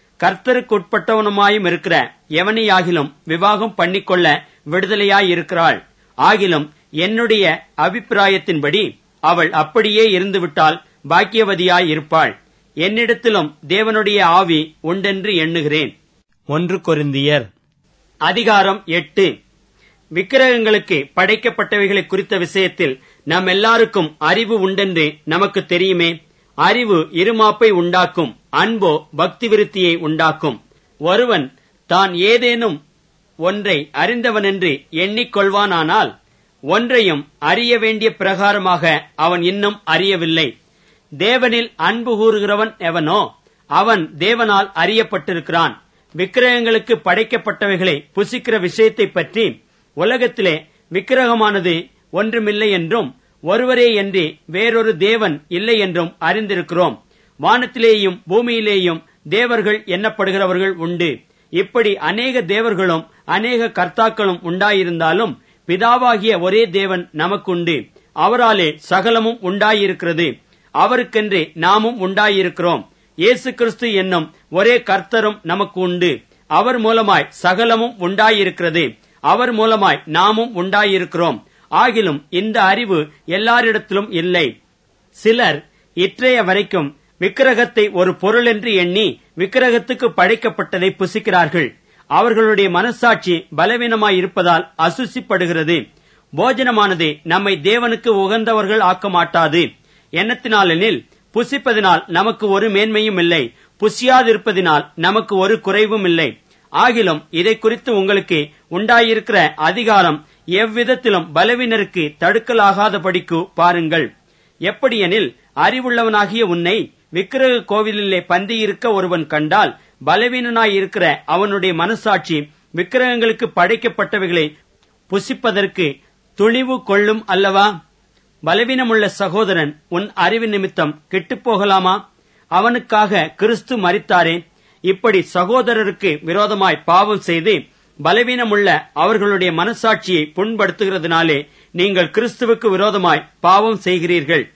[SPEAKER 1] கர்த்தருக்குட்பட்டவனுமாயும் இருக்கிற எவனையாகிலும் விவாகம் பண்ணிக்கொள்ள விடுதலையாயிருக்கிறாள் ஆகிலும் என்னுடைய அபிப்பிராயத்தின்படி அவள் அப்படியே இருந்துவிட்டால் பாக்கியவதியாய் இருப்பாள் என்னிடத்திலும் தேவனுடைய ஆவி உண்டென்று எண்ணுகிறேன் ஒன்று கொரிந்தியர் அதிகாரம் எட்டு விக்கிரகங்களுக்கு படைக்கப்பட்டவைகளை குறித்த விஷயத்தில் நம் எல்லாருக்கும் அறிவு உண்டென்று நமக்கு தெரியுமே அறிவு இருமாப்பை உண்டாக்கும் அன்போ பக்தி விருத்தியை உண்டாக்கும் ஒருவன் தான் ஏதேனும் ஒன்றை அறிந்தவனென்று எண்ணிக்கொள்வானானால் ஒன்றையும் அறிய வேண்டிய பிரகாரமாக அவன் இன்னும் அறியவில்லை தேவனில் அன்பு கூறுகிறவன் எவனோ அவன் தேவனால் அறியப்பட்டிருக்கிறான் விக்கிரகங்களுக்கு படைக்கப்பட்டவைகளை புசிக்கிற விஷயத்தை பற்றி உலகத்திலே விக்கிரகமானது ஒன்றுமில்லை என்றும் ஒருவரே என்று வேறொரு தேவன் இல்லை என்றும் அறிந்திருக்கிறோம் வானத்திலேயும் பூமியிலேயும் தேவர்கள் எண்ணப்படுகிறவர்கள் உண்டு இப்படி அநேக தேவர்களும் அநேக கர்த்தாக்களும் உண்டாயிருந்தாலும் பிதாவாகிய ஒரே தேவன் நமக்குண்டு அவராலே சகலமும் உண்டாயிருக்கிறது அவருக்கென்று நாமும் உண்டாயிருக்கிறோம் இயேசு கிறிஸ்து என்னும் ஒரே கர்த்தரும் நமக்கு உண்டு அவர் மூலமாய் சகலமும் உண்டாயிருக்கிறது அவர் மூலமாய் நாமும் உண்டாயிருக்கிறோம் ஆகிலும் இந்த அறிவு எல்லாரிடத்திலும் இல்லை சிலர் இற்றைய வரைக்கும் விக்கிரகத்தை ஒரு பொருள் என்று எண்ணி விக்கிரகத்துக்கு படைக்கப்பட்டதை புசிக்கிறார்கள் அவர்களுடைய மனசாட்சி பலவீனமாய் இருப்பதால் அசுசிப்படுகிறது போஜனமானது நம்மை தேவனுக்கு உகந்தவர்கள் ஆக்க மாட்டாது எண்ணத்தினாலெனில் புசிப்பதினால் நமக்கு ஒரு மேன்மையும் இல்லை புசியாதிருப்பதினால் நமக்கு ஒரு குறைவும் இல்லை ஆகிலும் இதை குறித்து உங்களுக்கு உண்டாயிருக்கிற அதிகாரம் எவ்விதத்திலும் பலவீனருக்கு தடுக்கலாகாதபடிக்கு பாருங்கள் எப்படியெனில் அறிவுள்ளவனாகிய உன்னை விக்கிரக கோவிலிலே பந்தியிருக்க ஒருவன் கண்டால் பலவீனனாயிருக்கிற அவனுடைய மனசாட்சி விக்கிரகங்களுக்கு படைக்கப்பட்டவைகளை புசிப்பதற்கு துணிவு கொள்ளும் அல்லவா பலவீனமுள்ள சகோதரன் உன் அறிவு நிமித்தம் கெட்டுப் போகலாமா அவனுக்காக கிறிஸ்து மரித்தாரே இப்படி சகோதரருக்கு விரோதமாய் பாவம் செய்து பலவீனமுள்ள அவர்களுடைய மனசாட்சியை புண்படுத்துகிறதுனாலே நீங்கள் கிறிஸ்துவுக்கு விரோதமாய் பாவம் செய்கிறீர்கள்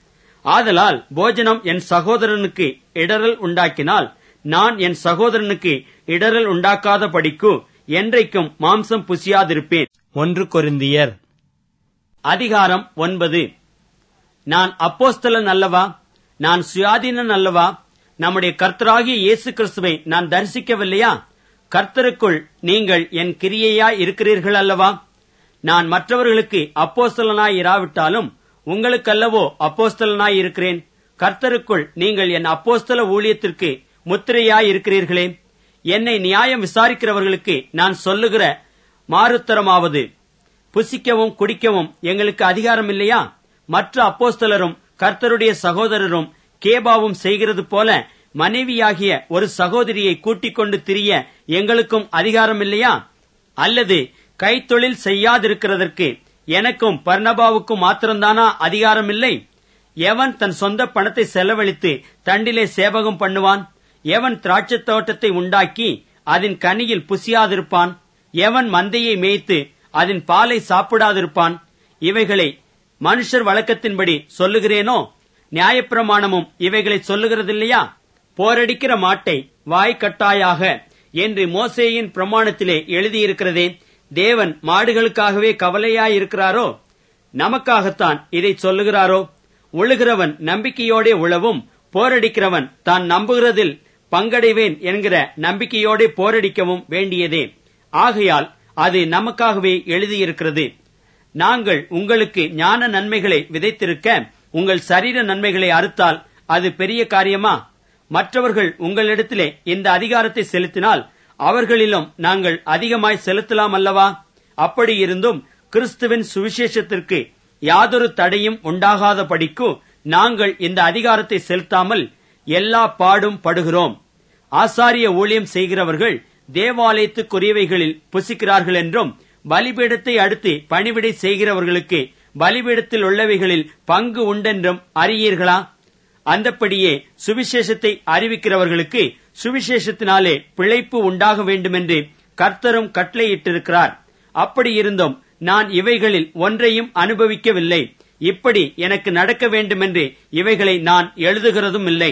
[SPEAKER 1] ஆதலால் போஜனம் என் சகோதரனுக்கு இடரல் உண்டாக்கினால் நான் என் சகோதரனுக்கு இடரல் உண்டாக்காத படிக்கு என்றைக்கும் மாம்சம் புசியாதிருப்பேன் ஒன்று கொரிந்தியர் அதிகாரம் ஒன்பது நான் அப்போஸ்தலன் அல்லவா நான் சுயாதீனன் அல்லவா நம்முடைய கர்த்தராகிய இயேசு கிறிஸ்துவை நான் தரிசிக்கவில்லையா கர்த்தருக்குள் நீங்கள் என் கிரியையாய் இருக்கிறீர்கள் அல்லவா நான் மற்றவர்களுக்கு அப்போஸ்தலனாய் இராவிட்டாலும் உங்களுக்கல்லவோ அப்போஸ்தலனாய் இருக்கிறேன் கர்த்தருக்குள் நீங்கள் என் அப்போஸ்தல ஊழியத்திற்கு முத்திரையாய் இருக்கிறீர்களே என்னை நியாயம் விசாரிக்கிறவர்களுக்கு நான் சொல்லுகிற மாறுத்தரமாவது புசிக்கவும் குடிக்கவும் எங்களுக்கு அதிகாரம் இல்லையா மற்ற அப்போஸ்தலரும் கர்த்தருடைய சகோதரரும் கேபாவும் செய்கிறது போல மனைவியாகிய ஒரு சகோதரியை கூட்டிக் கொண்டு திரிய எங்களுக்கும் அதிகாரம் இல்லையா அல்லது கைத்தொழில் செய்யாதிருக்கிறதற்கு எனக்கும் பர்ணபாவுக்கும் மாத்திரம்தானா அதிகாரம் இல்லை எவன் தன் சொந்த பணத்தை செலவழித்து தண்டிலே சேவகம் பண்ணுவான் எவன் திராட்சைத் தோட்டத்தை உண்டாக்கி அதன் கனியில் புசியாதிருப்பான் எவன் மந்தையை மேய்த்து அதன் பாலை சாப்பிடாதிருப்பான் இவைகளை மனுஷர் வழக்கத்தின்படி சொல்லுகிறேனோ நியாயப்பிரமாணமும் இவைகளை சொல்லுகிறதில்லையா போரடிக்கிற மாட்டை வாய்க்கட்டாயாக என்று மோசேயின் பிரமாணத்திலே எழுதியிருக்கிறதே தேவன் மாடுகளுக்காகவே கவலையாயிருக்கிறாரோ நமக்காகத்தான் இதை சொல்லுகிறாரோ உழுகிறவன் நம்பிக்கையோடே உழவும் போரடிக்கிறவன் தான் நம்புகிறதில் பங்கடைவேன் என்கிற நம்பிக்கையோடே போரடிக்கவும் வேண்டியதே ஆகையால் அது நமக்காகவே எழுதியிருக்கிறது நாங்கள் உங்களுக்கு ஞான நன்மைகளை விதைத்திருக்க உங்கள் சரீர நன்மைகளை அறுத்தால் அது பெரிய காரியமா மற்றவர்கள் உங்களிடத்திலே இந்த அதிகாரத்தை செலுத்தினால் அவர்களிலும் நாங்கள் அதிகமாய் செலுத்தலாம் அல்லவா அப்படி இருந்தும் கிறிஸ்துவின் சுவிசேஷத்திற்கு யாதொரு தடையும் உண்டாகாத படிக்கு நாங்கள் இந்த அதிகாரத்தை செலுத்தாமல் எல்லா பாடும் படுகிறோம் ஆசாரிய ஊழியம் செய்கிறவர்கள் தேவாலயத்துக்குரியவைகளில் புசிக்கிறார்கள் என்றும் பலிபீடத்தை அடுத்து பணிவிடை செய்கிறவர்களுக்கு பலிபீடத்தில் உள்ளவைகளில் பங்கு உண்டென்றும் அறியீர்களா அந்தப்படியே சுவிசேஷத்தை அறிவிக்கிறவர்களுக்கு சுவிசேஷத்தினாலே பிழைப்பு உண்டாக வேண்டுமென்று கர்த்தரும் கட்டளையிட்டிருக்கிறார் அப்படி இருந்தும் நான் இவைகளில் ஒன்றையும் அனுபவிக்கவில்லை இப்படி எனக்கு நடக்க வேண்டுமென்று இவைகளை நான் எழுதுகிறதும் இல்லை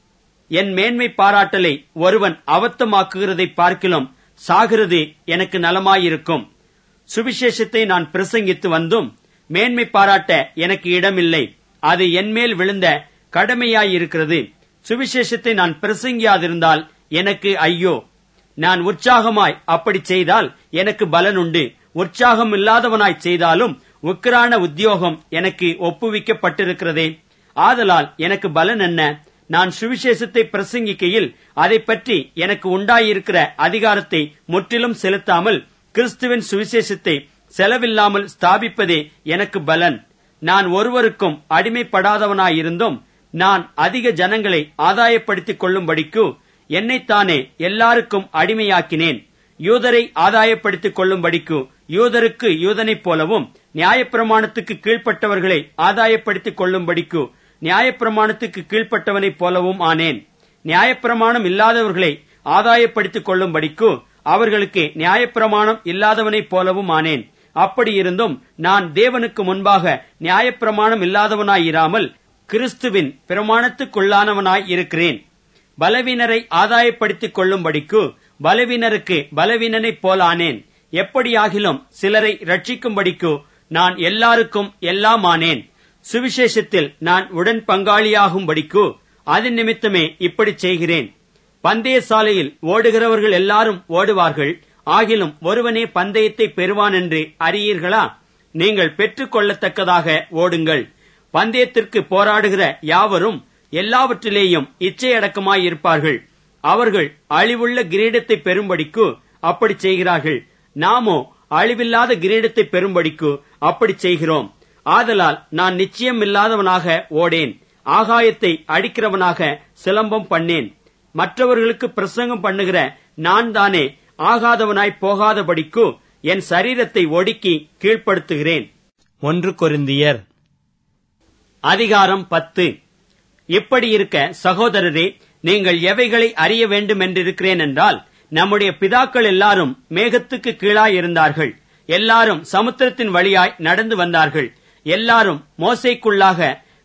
[SPEAKER 1] என் மேன்மை பாராட்டலை ஒருவன் அவத்தமாக்குகிறதை பார்க்கிலும் சாகிறது எனக்கு நலமாயிருக்கும் சுவிசேஷத்தை நான் பிரசங்கித்து வந்தும் மேன்மை பாராட்ட எனக்கு இடமில்லை அது என்மேல் விழுந்த கடமையாயிருக்கிறது சுவிசேஷத்தை நான் பிரசங்கியாதிருந்தால் எனக்கு ஐயோ நான் உற்சாகமாய் அப்படி செய்தால் எனக்கு பலன் உண்டு உற்சாகம் இல்லாதவனாய் செய்தாலும் உக்கிரான உத்தியோகம் எனக்கு ஒப்புவிக்கப்பட்டிருக்கிறதே ஆதலால் எனக்கு பலன் என்ன நான் சுவிசேஷத்தை பிரசங்கிக்கையில் அதை பற்றி எனக்கு உண்டாயிருக்கிற அதிகாரத்தை முற்றிலும் செலுத்தாமல் கிறிஸ்துவின் சுவிசேஷத்தை செலவில்லாமல் ஸ்தாபிப்பதே எனக்கு பலன் நான் ஒருவருக்கும் அடிமைப்படாதவனாயிருந்தும் நான் அதிக ஜனங்களை ஆதாயப்படுத்திக் கொள்ளும்படிக்கு என்னைத்தானே எல்லாருக்கும் அடிமையாக்கினேன் யூதரை ஆதாயப்படுத்திக் கொள்ளும்படிக்கு யூதருக்கு யூதனைப் போலவும் நியாயப்பிரமாணத்துக்கு கீழ்ப்பட்டவர்களை ஆதாயப்படுத்திக் கொள்ளும்படிக்கு நியாயப்பிரமாணத்துக்கு கீழ்ப்பட்டவனைப் போலவும் ஆனேன் நியாயப்பிரமாணம் இல்லாதவர்களை ஆதாயப்படுத்திக் கொள்ளும்படிக்கு அவர்களுக்கு நியாயப்பிரமாணம் இல்லாதவனைப் போலவும் ஆனேன் அப்படி இருந்தும் நான் தேவனுக்கு முன்பாக நியாயப்பிரமாணம் இல்லாதவனாயிராமல் கிறிஸ்துவின் பிரமாணத்துக்குள்ளானவனாய் இருக்கிறேன் பலவீனரை ஆதாயப்படுத்திக் கொள்ளும்படிக்கு பலவீனருக்கு பலவீனனைப் போலானேன் எப்படியாகிலும் சிலரை ரட்சிக்கும்படிக்கு நான் எல்லாருக்கும் எல்லாம் ஆனேன் சுவிசேஷத்தில் நான் உடன் பங்காளியாகும்படிக்கு அதன் நிமித்தமே இப்படி செய்கிறேன் பந்தய சாலையில் ஓடுகிறவர்கள் எல்லாரும் ஓடுவார்கள் ஆகிலும் ஒருவனே பந்தயத்தை பெறுவான் என்று அறியீர்களா நீங்கள் பெற்றுக் கொள்ளத்தக்கதாக ஓடுங்கள் பந்தயத்திற்கு போராடுகிற யாவரும் எல்லாவற்றிலேயும் இச்சையடக்கமாயிருப்பார்கள் அவர்கள் அழிவுள்ள கிரீடத்தை பெறும்படிக்கு அப்படி செய்கிறார்கள் நாமோ அழிவில்லாத கிரீடத்தை பெறும்படிக்கு அப்படி செய்கிறோம் ஆதலால் நான் நிச்சயம் இல்லாதவனாக ஓடேன் ஆகாயத்தை அடிக்கிறவனாக சிலம்பம் பண்ணேன் மற்றவர்களுக்கு பிரசங்கம் பண்ணுகிற நான் தானே ஆகாதவனாய் போகாதபடிக்கு என் சரீரத்தை ஒடுக்கி கீழ்ப்படுத்துகிறேன் ஒன்று கொரிந்தியர் அதிகாரம் பத்து இப்படி இருக்க சகோதரரே நீங்கள் எவைகளை அறிய வேண்டும் என்றிருக்கிறேன் என்றால் நம்முடைய பிதாக்கள் எல்லாரும் மேகத்துக்கு கீழாய் இருந்தார்கள் எல்லாரும் சமுத்திரத்தின் வழியாய் நடந்து வந்தார்கள் எல்லாரும் மோசைக்குள்ளாக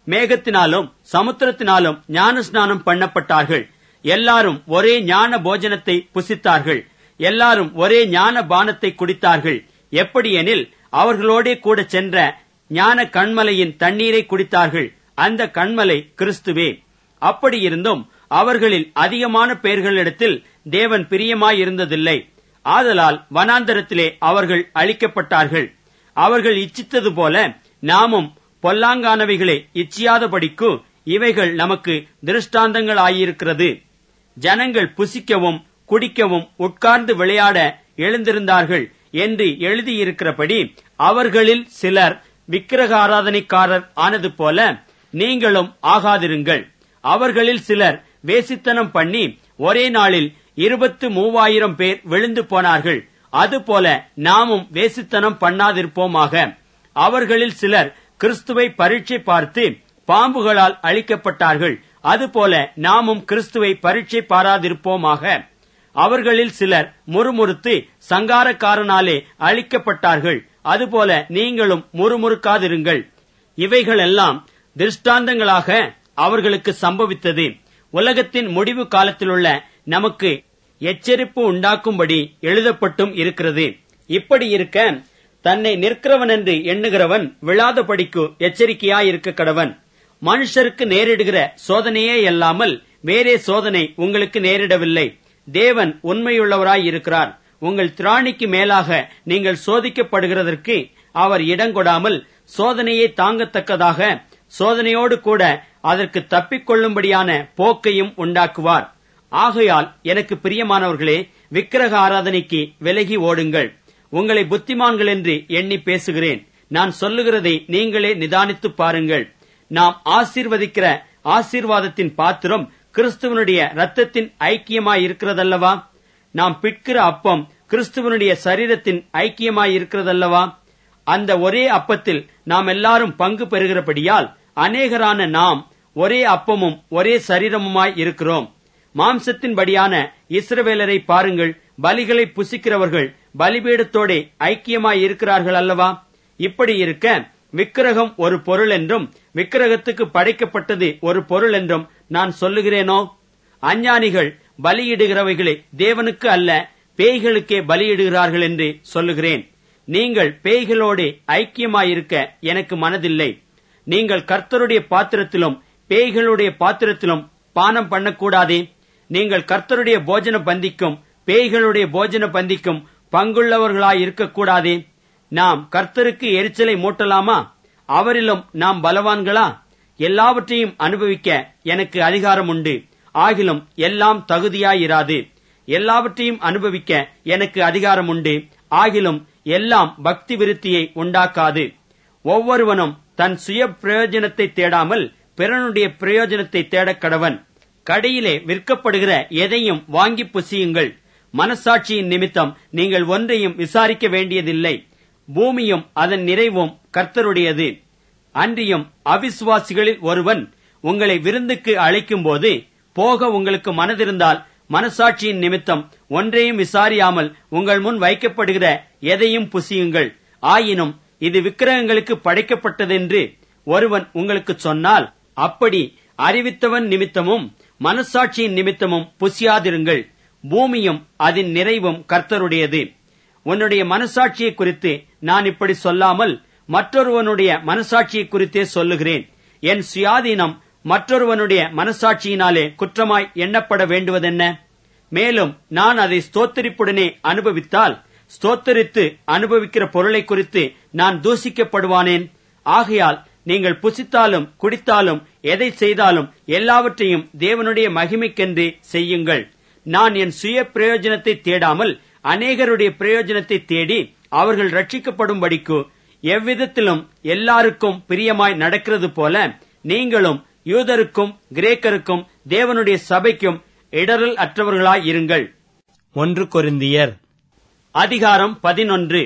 [SPEAKER 1] மேகத்தினாலும் சமுத்திரத்தினாலும் ஞானஸ்நானம் பண்ணப்பட்டார்கள் எல்லாரும் ஒரே ஞான போஜனத்தை புசித்தார்கள் எல்லாரும் ஒரே ஞான பானத்தை குடித்தார்கள் எப்படியெனில் அவர்களோடே கூட சென்ற ஞான கண்மலையின் தண்ணீரை குடித்தார்கள் அந்த கண்மலை கிறிஸ்துவே அப்படியிருந்தும் அவர்களில் அதிகமான பேர்களிடத்தில் தேவன் பிரியமாயிருந்ததில்லை ஆதலால் வனாந்தரத்திலே அவர்கள் அழிக்கப்பட்டார்கள் அவர்கள் இச்சித்தது போல நாமும் பொல்லாங்கானவைகளை இச்சியாதபடிக்கு இவைகள் நமக்கு திருஷ்டாந்தங்களாயிருக்கிறது ஜனங்கள் புசிக்கவும் குடிக்கவும் உட்கார்ந்து விளையாட எழுந்திருந்தார்கள் என்று எழுதியிருக்கிறபடி அவர்களில் சிலர் விக்கிரக ஆராதனைக்காரர் ஆனது போல நீங்களும் ஆகாதிருங்கள் அவர்களில் சிலர் வேசித்தனம் பண்ணி ஒரே நாளில் இருபத்து மூவாயிரம் பேர் விழுந்து போனார்கள் அதுபோல நாமும் வேசித்தனம் பண்ணாதிருப்போமாக அவர்களில் சிலர் கிறிஸ்துவை பரீட்சை பார்த்து பாம்புகளால் அழிக்கப்பட்டார்கள் அதுபோல நாமும் கிறிஸ்துவை பரீட்சை பாராதிருப்போமாக அவர்களில் சிலர் முறுமுறுத்து சங்காரக்காரனாலே அழிக்கப்பட்டார்கள் அதுபோல நீங்களும் முறுமுறுக்காதிருங்கள் இவைகளெல்லாம் திருஷ்டாந்தங்களாக அவர்களுக்கு சம்பவித்தது உலகத்தின் முடிவு காலத்திலுள்ள நமக்கு எச்சரிப்பு உண்டாக்கும்படி எழுதப்பட்டும் இருக்கிறது இப்படி இருக்க தன்னை நிற்கிறவன் என்று எண்ணுகிறவன் விழாதபடிக்கு எச்சரிக்கையாயிருக்க கடவன் மனுஷருக்கு நேரிடுகிற சோதனையே அல்லாமல் வேறே சோதனை உங்களுக்கு நேரிடவில்லை தேவன் உண்மையுள்ளவராய் இருக்கிறார் உங்கள் திராணிக்கு மேலாக நீங்கள் சோதிக்கப்படுகிறதற்கு அவர் இடங்கொடாமல் சோதனையை தாங்கத்தக்கதாக சோதனையோடு கூட அதற்கு தப்பிக்கொள்ளும்படியான போக்கையும் உண்டாக்குவார் ஆகையால் எனக்கு பிரியமானவர்களே விக்கிரக ஆராதனைக்கு விலகி ஓடுங்கள் உங்களை புத்திமான்கள் என்று எண்ணி பேசுகிறேன் நான் சொல்லுகிறதை நீங்களே நிதானித்து பாருங்கள் நாம் ஆசீர்வதிக்கிற ஆசீர்வாதத்தின் பாத்திரம் கிறிஸ்துவனுடைய ரத்தத்தின் ஐக்கியமாயிருக்கிறதல்லவா நாம் பிட்கிற அப்பம் கிறிஸ்துவனுடைய சரீரத்தின் ஐக்கியமாயிருக்கிறதல்லவா அந்த ஒரே அப்பத்தில் நாம் எல்லாரும் பங்கு பெறுகிறபடியால் அநேகரான நாம் ஒரே அப்பமும் ஒரே சரீரமுமாய் இருக்கிறோம் மாம்சத்தின்படியான இஸ்ரவேலரை பாருங்கள் பலிகளை புசிக்கிறவர்கள் பலிபீடத்தோடே ஐக்கியமாய் இருக்கிறார்கள் அல்லவா இப்படி இருக்க விக்கிரகம் ஒரு பொருள் என்றும் விக்கிரகத்துக்கு படைக்கப்பட்டது ஒரு பொருள் என்றும் நான் சொல்லுகிறேனோ அஞ்ஞானிகள் பலியிடுகிறவைகளை தேவனுக்கு அல்ல பேய்களுக்கே பலியிடுகிறார்கள் என்று சொல்லுகிறேன் நீங்கள் பேய்களோடு ஐக்கியமாயிருக்க எனக்கு மனதில்லை நீங்கள் கர்த்தருடைய பாத்திரத்திலும் பேய்களுடைய பாத்திரத்திலும் பானம் பண்ணக்கூடாதே நீங்கள் கர்த்தருடைய போஜன பந்திக்கும் பேய்களுடைய போஜன பந்திக்கும் பங்குள்ளவர்களாய் இருக்கக்கூடாதே நாம் கர்த்தருக்கு எரிச்சலை மூட்டலாமா அவரிலும் நாம் பலவான்களா எல்லாவற்றையும் அனுபவிக்க எனக்கு அதிகாரம் உண்டு ஆகிலும் எல்லாம் தகுதியாயிராது எல்லாவற்றையும் அனுபவிக்க எனக்கு அதிகாரம் உண்டு ஆகிலும் எல்லாம் பக்தி விருத்தியை உண்டாக்காது ஒவ்வொருவனும் தன் சுய பிரயோஜனத்தை தேடாமல் பிறனுடைய பிரயோஜனத்தை தேடக் கடவன் கடையிலே விற்கப்படுகிற எதையும் வாங்கி புசியுங்கள் மனசாட்சியின் நிமித்தம் நீங்கள் ஒன்றையும் விசாரிக்க வேண்டியதில்லை பூமியும் அதன் நிறைவும் கர்த்தருடையது அன்றியும் அவிசுவாசிகளில் ஒருவன் உங்களை விருந்துக்கு அழைக்கும்போது போக உங்களுக்கு மனதிருந்தால் மனசாட்சியின் நிமித்தம் ஒன்றையும் விசாரியாமல் உங்கள் முன் வைக்கப்படுகிற எதையும் புசியுங்கள் ஆயினும் இது விக்கிரகங்களுக்கு படைக்கப்பட்டதென்று ஒருவன் உங்களுக்கு சொன்னால் அப்படி அறிவித்தவன் நிமித்தமும் மனசாட்சியின் நிமித்தமும் புசியாதிருங்கள் பூமியும் அதன் நிறைவும் கர்த்தருடையது உன்னுடைய மனசாட்சியை குறித்து நான் இப்படி சொல்லாமல் மற்றொருவனுடைய மனசாட்சியை குறித்தே சொல்லுகிறேன் என் சுயாதீனம் மற்றொருவனுடைய மனசாட்சியினாலே குற்றமாய் எண்ணப்பட வேண்டுவதென்ன மேலும் நான் அதை ஸ்தோத்தரிப்புடனே அனுபவித்தால் ஸ்தோத்தரித்து அனுபவிக்கிற பொருளை குறித்து நான் தூசிக்கப்படுவானேன் ஆகையால் நீங்கள் புசித்தாலும் குடித்தாலும் எதை செய்தாலும் எல்லாவற்றையும் தேவனுடைய மகிமைக்கென்று செய்யுங்கள் நான் என் சுய பிரயோஜனத்தை தேடாமல் அநேகருடைய பிரயோஜனத்தை தேடி அவர்கள் ரட்சிக்கப்படும்படிக்கு எவ்விதத்திலும் எல்லாருக்கும் பிரியமாய் நடக்கிறது போல நீங்களும் யூதருக்கும் கிரேக்கருக்கும் தேவனுடைய சபைக்கும் இடரல் அற்றவர்களாய் இருங்கள் ஒன்று கொரிந்தியர் அதிகாரம் பதினொன்று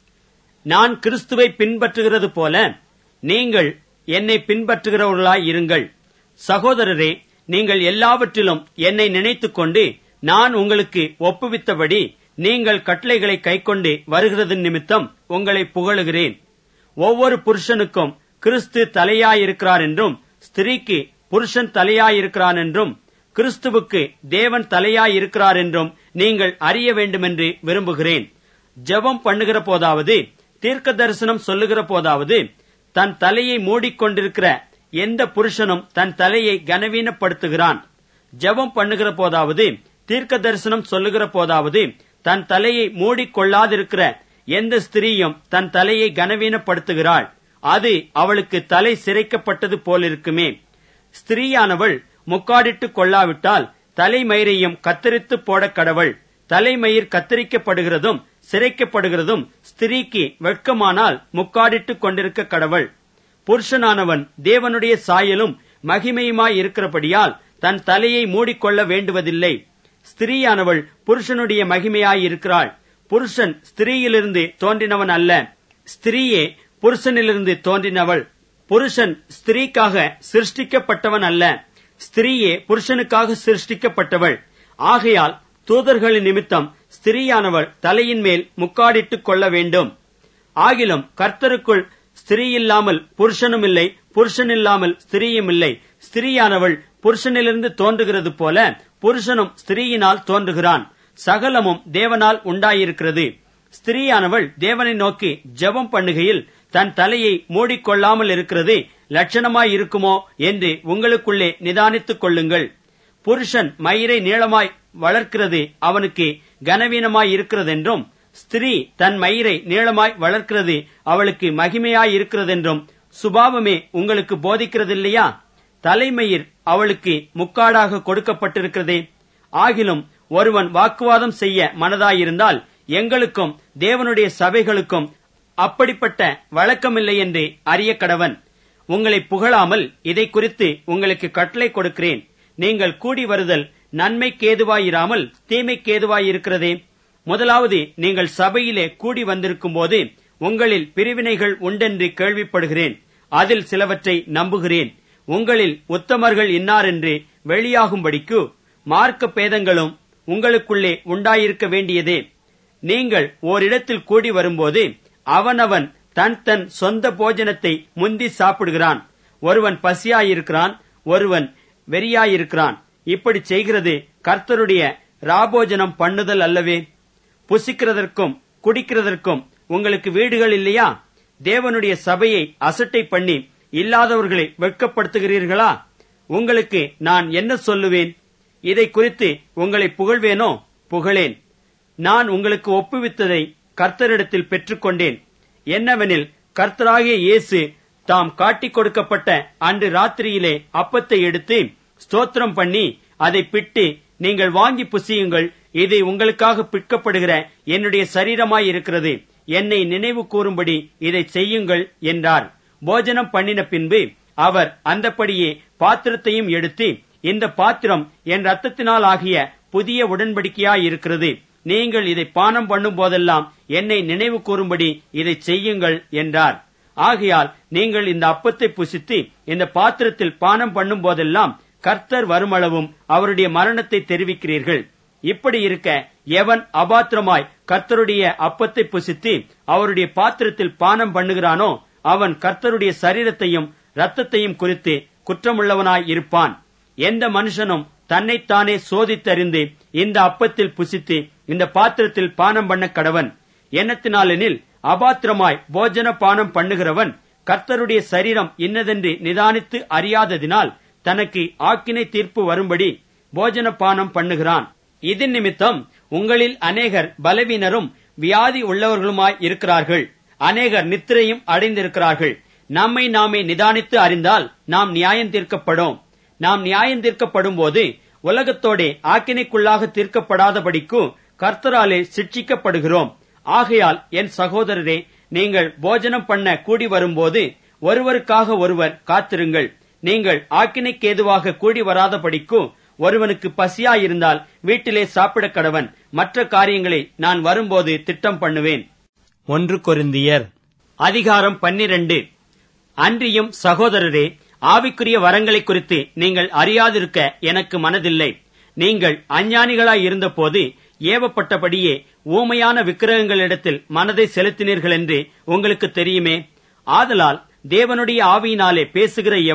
[SPEAKER 1] நான் கிறிஸ்துவை பின்பற்றுகிறது போல நீங்கள் என்னை பின்பற்றுகிறவர்களாய் இருங்கள் சகோதரரே நீங்கள் எல்லாவற்றிலும் என்னை நினைத்துக் கொண்டு நான் உங்களுக்கு ஒப்புவித்தபடி நீங்கள் கட்டளைகளை கைக்கொண்டு வருகிறது நிமித்தம் உங்களை புகழுகிறேன் ஒவ்வொரு புருஷனுக்கும் கிறிஸ்து தலையாயிருக்கிறார் என்றும் ஸ்திரீக்கு புருஷன் தலையாயிருக்கிறான் என்றும் கிறிஸ்துவுக்கு தேவன் தலையாயிருக்கிறார் என்றும் நீங்கள் அறிய வேண்டுமென்று விரும்புகிறேன் ஜெபம் பண்ணுகிற போதாவது தீர்க்க தரிசனம் சொல்லுகிற போதாவது தன் தலையை மூடிக்கொண்டிருக்கிற எந்த புருஷனும் தன் தலையை கனவீனப்படுத்துகிறான் ஜெபம் பண்ணுகிற போதாவது தீர்க்க தரிசனம் சொல்லுகிற போதாவது தன் தலையை மூடிக்கொள்ளாதிருக்கிற எந்த ஸ்திரீயும் தன் தலையை கனவீனப்படுத்துகிறாள் அது அவளுக்கு தலை சிரைக்கப்பட்டது போலிருக்குமே ஸ்திரீயானவள் முக்காடிட்டு கொள்ளாவிட்டால் தலைமயிரையும் கத்தரித்து போட கடவள் தலைமயிர் கத்தரிக்கப்படுகிறதும் சிரைக்கப்படுகிறதும் ஸ்திரீக்கு வெட்கமானால் முக்காடிட்டு கொண்டிருக்க கடவள் புருஷனானவன் தேவனுடைய சாயலும் மகிமையுமாய் இருக்கிறபடியால் தன் தலையை மூடிக்கொள்ள வேண்டுவதில்லை ஸ்திரீயானவள் புருஷனுடைய மகிமையாய் இருக்கிறாள் புருஷன் ஸ்திரீயிலிருந்து தோன்றினவன் அல்ல ஸ்திரீயே புருஷனிலிருந்து தோன்றினவள் புருஷன் ஸ்திரீக்காக சிருஷ்டிக்கப்பட்டவன் அல்ல ஸ்திரீயே புருஷனுக்காக சிருஷ்டிக்கப்பட்டவள் ஆகையால் தூதர்களின் நிமித்தம் ஸ்திரீயானவள் தலையின் மேல் முக்காடிட்டுக் கொள்ள வேண்டும் ஆகிலும் கர்த்தருக்குள் ஸ்திரீயில்லாமல் புருஷனும் இல்லை புருஷன் இல்லாமல் ஸ்திரீயும் இல்லை ஸ்திரீயானவள் புருஷனிலிருந்து தோன்றுகிறது போல புருஷனும் ஸ்திரீயினால் தோன்றுகிறான் சகலமும் தேவனால் உண்டாயிருக்கிறது ஸ்திரீயானவள் தேவனை நோக்கி ஜெபம் பண்ணுகையில் தன் தலையை மூடிக்கொள்ளாமல் இருக்கிறது லட்சணமாய் இருக்குமோ என்று உங்களுக்குள்ளே நிதானித்துக் கொள்ளுங்கள் புருஷன் மயிரை நீளமாய் வளர்க்கிறது அவனுக்கு கனவீனமாய் இருக்கிறதென்றும் ஸ்திரீ தன் மயிரை நீளமாய் வளர்க்கிறது அவளுக்கு மகிமையாய் இருக்கிறதென்றும் சுபாவமே உங்களுக்கு போதிக்கிறதில்லையா தலைமயிர் அவளுக்கு முக்காடாக கொடுக்கப்பட்டிருக்கிறதே ஆகிலும் ஒருவன் வாக்குவாதம் செய்ய மனதாயிருந்தால் எங்களுக்கும் தேவனுடைய சபைகளுக்கும் அப்படிப்பட்ட வழக்கமில்லை என்று அறிய கடவன் உங்களை புகழாமல் இதை குறித்து உங்களுக்கு கட்டளை கொடுக்கிறேன் நீங்கள் கூடி வருதல் நன்மைக்கேதுவாயிராமல் தீமைக்கேதுவாயிருக்கிறதே முதலாவது நீங்கள் சபையிலே கூடி வந்திருக்கும் போது உங்களில் பிரிவினைகள் உண்டென்று கேள்விப்படுகிறேன் அதில் சிலவற்றை நம்புகிறேன் உங்களில் உத்தமர்கள் இன்னாரென்று வெளியாகும்படிக்கு மார்க்க பேதங்களும் உங்களுக்குள்ளே உண்டாயிருக்க வேண்டியதே நீங்கள் ஓரிடத்தில் கூடி வரும்போது அவனவன் தன் தன் சொந்த போஜனத்தை முந்தி சாப்பிடுகிறான் ஒருவன் பசியாயிருக்கிறான் ஒருவன் வெறியாயிருக்கிறான் இப்படி செய்கிறது கர்த்தருடைய ராபோஜனம் பண்ணுதல் அல்லவே புசிக்கிறதற்கும் குடிக்கிறதற்கும் உங்களுக்கு வீடுகள் இல்லையா தேவனுடைய சபையை அசட்டை பண்ணி இல்லாதவர்களை வெட்கப்படுத்துகிறீர்களா உங்களுக்கு நான் என்ன சொல்லுவேன் இதை குறித்து உங்களை புகழ்வேனோ புகழேன் நான் உங்களுக்கு ஒப்புவித்ததை கர்த்தரிடத்தில் பெற்றுக்கொண்டேன் என்னவெனில் கர்த்தராகிய இயேசு தாம் காட்டிக் கொடுக்கப்பட்ட அன்று ராத்திரியிலே அப்பத்தை எடுத்து ஸ்தோத்திரம் பண்ணி அதை பிட்டு நீங்கள் வாங்கி புசியுங்கள் இது உங்களுக்காக பிற்கப்படுகிற என்னுடைய சரீரமாய் இருக்கிறது என்னை நினைவு கூறும்படி இதை செய்யுங்கள் என்றார் போஜனம் பண்ணின பின்பு அவர் அந்தப்படியே பாத்திரத்தையும் எடுத்து இந்த பாத்திரம் என் ரத்தத்தினால் ஆகிய புதிய உடன்படிக்கையாயிருக்கிறது நீங்கள் இதை பானம் பண்ணும் போதெல்லாம் என்னை நினைவு கூறும்படி இதை செய்யுங்கள் என்றார் ஆகையால் நீங்கள் இந்த அப்பத்தை புசித்து இந்த பாத்திரத்தில் பானம் பண்ணும் போதெல்லாம் கர்த்தர் வருமளவும் அவருடைய மரணத்தை தெரிவிக்கிறீர்கள் இப்படி இருக்க எவன் அபாத்திரமாய் கர்த்தருடைய அப்பத்தை புசித்து அவருடைய பாத்திரத்தில் பானம் பண்ணுகிறானோ அவன் கர்த்தருடைய சரீரத்தையும் ரத்தத்தையும் குறித்து குற்றமுள்ளவனாய் இருப்பான் எந்த மனுஷனும் தன்னைத்தானே சோதித்தறிந்து இந்த அப்பத்தில் புசித்து இந்த பாத்திரத்தில் பானம் பண்ண கடவன் எண்ணத்தினாலெனில் அபாத்திரமாய் போஜன பானம் பண்ணுகிறவன் கர்த்தருடைய சரீரம் இன்னதென்று நிதானித்து அறியாததினால் தனக்கு ஆக்கினை தீர்ப்பு வரும்படி போஜன பானம் பண்ணுகிறான் இதன் நிமித்தம் உங்களில் அநேகர் பலவீனரும் வியாதி உள்ளவர்களுமாய் இருக்கிறார்கள் அநேகர் நித்திரையும் அடைந்திருக்கிறார்கள் நம்மை நாமே நிதானித்து அறிந்தால் நாம் நியாயம் தீர்க்கப்படும் நாம் நியாயம் தீர்க்கப்படும் போது உலகத்தோடே ஆக்கினைக்குள்ளாக தீர்க்கப்படாதபடிக்கு கர்த்தராலே சிட்சிக்கப்படுகிறோம் ஆகையால் என் சகோதரரே நீங்கள் போஜனம் பண்ண கூடி வரும்போது ஒருவருக்காக ஒருவர் காத்திருங்கள் நீங்கள் ஆக்கினைக்கேதுவாக கூடி வராதபடிக்கு ஒருவனுக்கு பசியாயிருந்தால் வீட்டிலே சாப்பிட கடவன் மற்ற காரியங்களை நான் வரும்போது திட்டம் பண்ணுவேன் ஒன்று கொரிந்தியர் அதிகாரம் பன்னிரண்டு அன்றியும் சகோதரரே ஆவிக்குரிய வரங்களை குறித்து நீங்கள் அறியாதிருக்க எனக்கு மனதில்லை நீங்கள் அஞ்ஞானிகளாய் இருந்தபோது ஏவப்பட்டபடியே ஊமையான விக்கிரகங்களிடத்தில் மனதை செலுத்தினீர்கள் என்று உங்களுக்கு தெரியுமே ஆதலால் தேவனுடைய ஆவியினாலே பேசுகிற எவனும்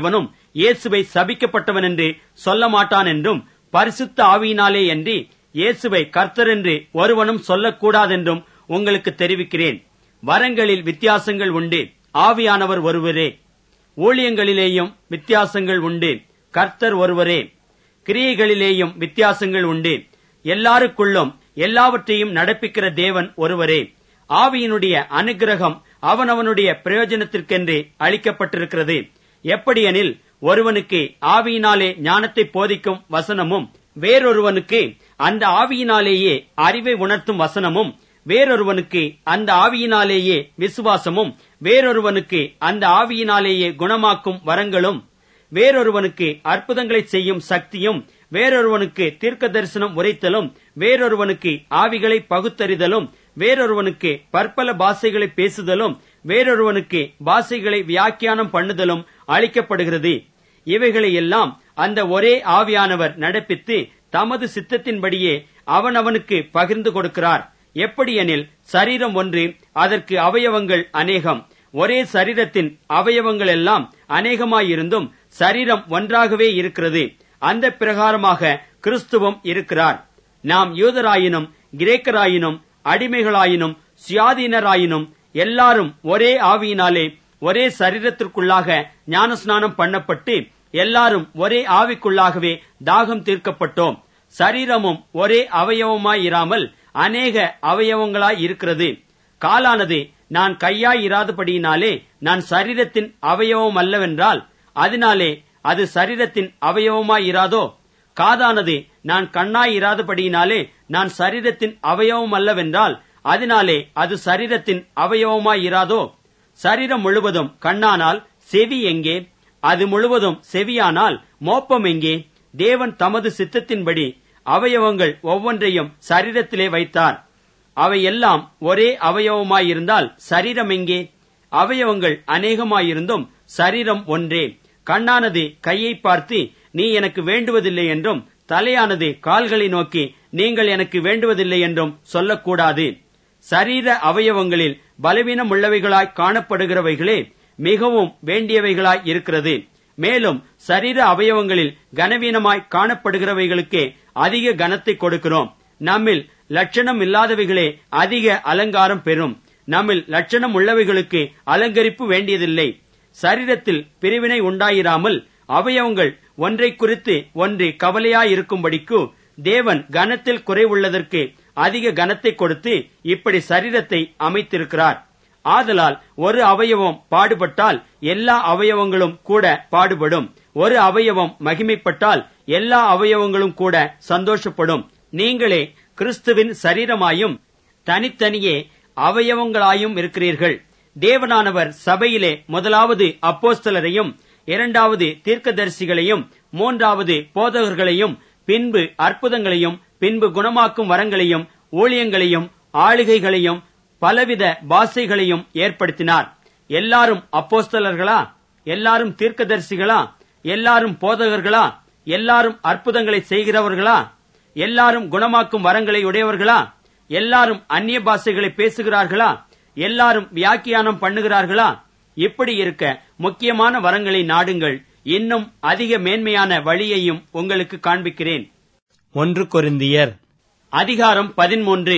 [SPEAKER 1] இயேசுவை சபிக்கப்பட்டவன் என்று சொல்ல மாட்டான் என்றும் பரிசுத்த ஆவியினாலே அன்றி இயேசுவை கர்த்தர் என்று ஒருவனும் சொல்லக்கூடாதென்றும் உங்களுக்கு தெரிவிக்கிறேன் வரங்களில் வித்தியாசங்கள் உண்டு ஆவியானவர் ஒருவரே ஊழியங்களிலேயும் வித்தியாசங்கள் உண்டு கர்த்தர் ஒருவரே கிரியைகளிலேயும் வித்தியாசங்கள் உண்டு எல்லாருக்குள்ளும் எல்லாவற்றையும் நடப்பிக்கிற தேவன் ஒருவரே ஆவியினுடைய அனுக்கிரகம் அவனவனுடைய பிரயோஜனத்திற்கென்று அளிக்கப்பட்டிருக்கிறது எப்படியெனில் ஒருவனுக்கு ஆவியினாலே ஞானத்தை போதிக்கும் வசனமும் வேறொருவனுக்கு அந்த ஆவியினாலேயே அறிவை உணர்த்தும் வசனமும் வேறொருவனுக்கு அந்த ஆவியினாலேயே விசுவாசமும் வேறொருவனுக்கு அந்த ஆவியினாலேயே குணமாக்கும் வரங்களும் வேறொருவனுக்கு அற்புதங்களை செய்யும் சக்தியும் வேறொருவனுக்கு தீர்க்க தரிசனம் உரைத்தலும் வேறொருவனுக்கு ஆவிகளை பகுத்தறிதலும் வேறொருவனுக்கு பற்பல பாஷைகளை பேசுதலும் வேறொருவனுக்கு பாஷைகளை வியாக்கியானம் பண்ணுதலும் அளிக்கப்படுகிறது இவைகளை எல்லாம் அந்த ஒரே ஆவியானவர் நடப்பித்து தமது சித்தத்தின்படியே அவனவனுக்கு பகிர்ந்து கொடுக்கிறார் எப்படியெனில் சரீரம் ஒன்று அதற்கு அவயவங்கள் அநேகம் ஒரே சரீரத்தின் அவயவங்கள் எல்லாம் அநேகமாயிருந்தும் சரீரம் ஒன்றாகவே இருக்கிறது அந்த பிரகாரமாக கிறிஸ்துவம் இருக்கிறார் நாம் யூதராயினும் கிரேக்கராயினும் அடிமைகளாயினும் சுயாதீனராயினும் எல்லாரும் ஒரே ஆவியினாலே ஒரே சரீரத்திற்குள்ளாக ஞானஸ்நானம் பண்ணப்பட்டு எல்லாரும் ஒரே ஆவிக்குள்ளாகவே தாகம் தீர்க்கப்பட்டோம் சரீரமும் ஒரே அவயவமாயிராமல் அநேக அவயவங்களாய் இருக்கிறது காலானது நான் கையாய் இராதபடியினாலே நான் சரீரத்தின் அவயவம் அல்லவென்றால் அதனாலே அது சரீரத்தின் அவயவமாய் இராதோ காதானது நான் கண்ணாய் இராதபடியினாலே நான் சரீரத்தின் அவயவம் அல்லவென்றால் அதனாலே அது சரீரத்தின் அவயவமாய் இராதோ சரீரம் முழுவதும் கண்ணானால் செவி எங்கே அது முழுவதும் செவியானால் மோப்பம் எங்கே தேவன் தமது சித்தத்தின்படி அவயவங்கள் ஒவ்வொன்றையும் சரீரத்திலே வைத்தார் அவை எல்லாம் ஒரே அவயவமாயிருந்தால் சரீரம் எங்கே அவயவங்கள் அநேகமாயிருந்தும் சரீரம் ஒன்றே கண்ணானது கையை பார்த்து நீ எனக்கு வேண்டுவதில்லை என்றும் தலையானது கால்களை நோக்கி நீங்கள் எனக்கு வேண்டுவதில்லை என்றும் சொல்லக்கூடாது சரீர அவயவங்களில் பலவீனம் உள்ளவைகளாய் காணப்படுகிறவைகளே மிகவும் வேண்டியவைகளாய் இருக்கிறது மேலும் சரீர அவயவங்களில் கனவீனமாய் காணப்படுகிறவைகளுக்கே அதிக கனத்தை கொடுக்கிறோம் நம்மில் லட்சணம் இல்லாதவைகளே அதிக அலங்காரம் பெறும் நம்மில் லட்சணம் உள்ளவைகளுக்கு அலங்கரிப்பு வேண்டியதில்லை சரீரத்தில் பிரிவினை உண்டாயிராமல் அவயவங்கள் ஒன்றை குறித்து ஒன்று கவலையாயிருக்கும்படிக்கு தேவன் கனத்தில் குறைவுள்ளதற்கு அதிக கனத்தை கொடுத்து இப்படி சரீரத்தை அமைத்திருக்கிறார் ஆதலால் ஒரு அவயவம் பாடுபட்டால் எல்லா அவயவங்களும் கூட பாடுபடும் ஒரு அவயவம் மகிமைப்பட்டால் எல்லா அவயவங்களும் கூட சந்தோஷப்படும் நீங்களே கிறிஸ்துவின் சரீரமாயும் தனித்தனியே அவயவங்களாயும் இருக்கிறீர்கள் தேவனானவர் சபையிலே முதலாவது அப்போஸ்தலரையும் இரண்டாவது தீர்க்கதரிசிகளையும் மூன்றாவது போதகர்களையும் பின்பு அற்புதங்களையும் பின்பு குணமாக்கும் வரங்களையும் ஊழியங்களையும் ஆளுகைகளையும் பலவித பாஷைகளையும் ஏற்படுத்தினார் எல்லாரும் அப்போஸ்தலர்களா எல்லாரும் தீர்க்கதரிசிகளா எல்லாரும் போதகர்களா எல்லாரும் அற்புதங்களை செய்கிறவர்களா எல்லாரும் குணமாக்கும் வரங்களை உடையவர்களா எல்லாரும் அந்நிய பாஷைகளை பேசுகிறார்களா எல்லாரும் வியாக்கியானம் பண்ணுகிறார்களா இப்படி இருக்க முக்கியமான வரங்களை நாடுங்கள் இன்னும் அதிக மேன்மையான வழியையும் உங்களுக்கு காண்பிக்கிறேன் ஒன்று கொரிந்தியர் அதிகாரம் பதிமூன்று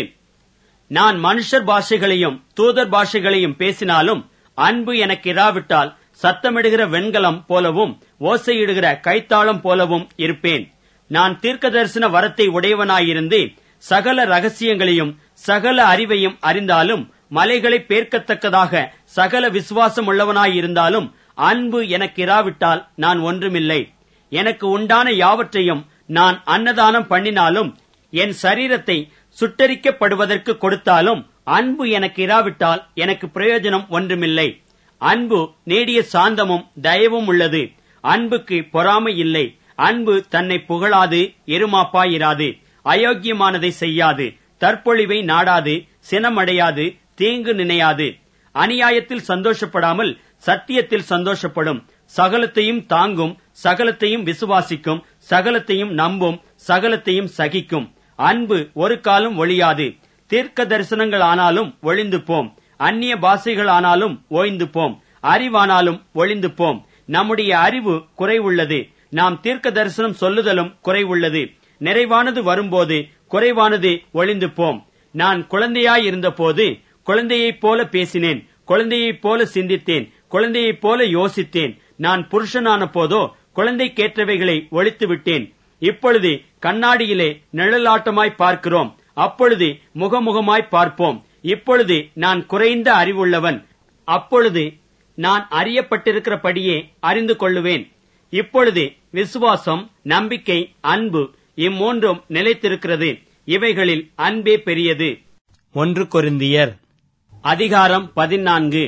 [SPEAKER 1] நான் மனுஷர் பாஷைகளையும் தூதர் பாஷைகளையும் பேசினாலும் அன்பு எனக்கு இராவிட்டால் சத்தமிடுகிற வெண்கலம் போலவும் ஓசையிடுகிற கைத்தாளம் போலவும் இருப்பேன் நான் தீர்க்க தரிசன வரத்தை உடையவனாயிருந்து சகல ரகசியங்களையும் சகல அறிவையும் அறிந்தாலும் மலைகளை பேர்க்கத்தக்கதாக சகல விசுவாசம் உள்ளவனாயிருந்தாலும் அன்பு எனக்கு இராவிட்டால் நான் ஒன்றுமில்லை எனக்கு உண்டான யாவற்றையும் நான் அன்னதானம் பண்ணினாலும் என் சரீரத்தை சுட்டரிக்கப்படுவதற்கு கொடுத்தாலும் அன்பு எனக்கு இராவிட்டால் எனக்கு பிரயோஜனம் ஒன்றுமில்லை அன்பு நீடிய சாந்தமும் தயவும் உள்ளது அன்புக்கு பொறாமை இல்லை அன்பு தன்னை புகழாது எருமாப்பாயிராது அயோக்கியமானதை செய்யாது தற்பொழிவை நாடாது சினமடையாது தீங்கு நினையாது அநியாயத்தில் சந்தோஷப்படாமல் சத்தியத்தில் சந்தோஷப்படும் சகலத்தையும் தாங்கும் சகலத்தையும் விசுவாசிக்கும் சகலத்தையும் நம்பும் சகலத்தையும் சகிக்கும் அன்பு ஒரு காலம் ஒழியாது தீர்க்க தரிசனங்கள் ஆனாலும் ஒளிந்து போம் அந்நிய பாஷைகள் ஆனாலும் ஓய்ந்து போம் அறிவானாலும் ஒளிந்து போம் நம்முடைய அறிவு குறைவுள்ளது நாம் தீர்க்க தரிசனம் சொல்லுதலும் குறைவுள்ளது நிறைவானது வரும்போது குறைவானது ஒளிந்து போம் நான் குழந்தையாயிருந்த போது குழந்தையைப் போல பேசினேன் குழந்தையைப் போல சிந்தித்தேன் குழந்தையைப் போல யோசித்தேன் நான் புருஷனான போதோ குழந்தைக்கேற்றவைகளை ஒழித்து விட்டேன் இப்பொழுது கண்ணாடியிலே நிழலாட்டமாய் பார்க்கிறோம் அப்பொழுது முகமுகமாய் பார்ப்போம் இப்பொழுது நான் குறைந்த அறிவுள்ளவன் அப்பொழுது நான் அறியப்பட்டிருக்கிறபடியே அறிந்து கொள்ளுவேன் இப்பொழுது விசுவாசம் நம்பிக்கை அன்பு இம்மூன்றும் நிலைத்திருக்கிறது இவைகளில் அன்பே பெரியது ஒன்று கொரிந்தியர் அதிகாரம் பதினான்கு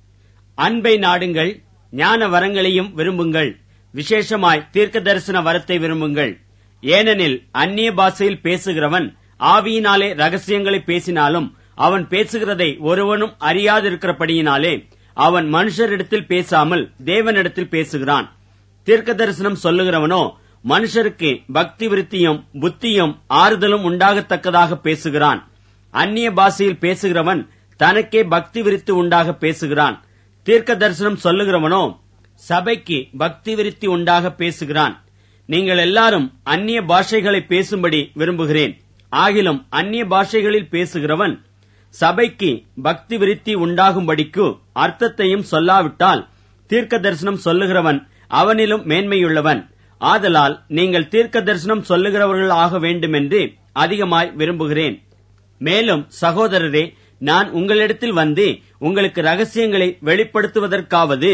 [SPEAKER 1] அன்பை நாடுங்கள் ஞான வரங்களையும் விரும்புங்கள் விசேஷமாய் தீர்க்க தரிசன வரத்தை விரும்புங்கள் ஏனெனில் அந்நிய பாஷையில் பேசுகிறவன் ஆவியினாலே ரகசியங்களை பேசினாலும் அவன் பேசுகிறதை ஒருவனும் அறியாதிருக்கிறபடியினாலே அவன் மனுஷரிடத்தில் பேசாமல் தேவனிடத்தில் பேசுகிறான் தீர்க்க தரிசனம் சொல்லுகிறவனோ மனுஷருக்கு பக்தி விருத்தியும் புத்தியும் ஆறுதலும் உண்டாகத்தக்கதாக பேசுகிறான் அந்நிய பாஷையில் பேசுகிறவன் தனக்கே பக்தி விருத்தி உண்டாக பேசுகிறான் தீர்க்க தரிசனம் சொல்லுகிறவனோ சபைக்கு பக்தி விருத்தி உண்டாக பேசுகிறான் நீங்கள் எல்லாரும் அந்நிய பாஷைகளை பேசும்படி விரும்புகிறேன் ஆகிலும் அந்நிய பாஷைகளில் பேசுகிறவன் சபைக்கு பக்தி விருத்தி உண்டாகும்படிக்கு அர்த்தத்தையும் சொல்லாவிட்டால் தீர்க்க தரிசனம் சொல்லுகிறவன் அவனிலும் மேன்மையுள்ளவன் ஆதலால் நீங்கள் தீர்க்க தரிசனம் சொல்லுகிறவர்கள் ஆக வேண்டுமென்று அதிகமாய் விரும்புகிறேன் மேலும் சகோதரரே நான் உங்களிடத்தில் வந்து உங்களுக்கு ரகசியங்களை வெளிப்படுத்துவதற்காவது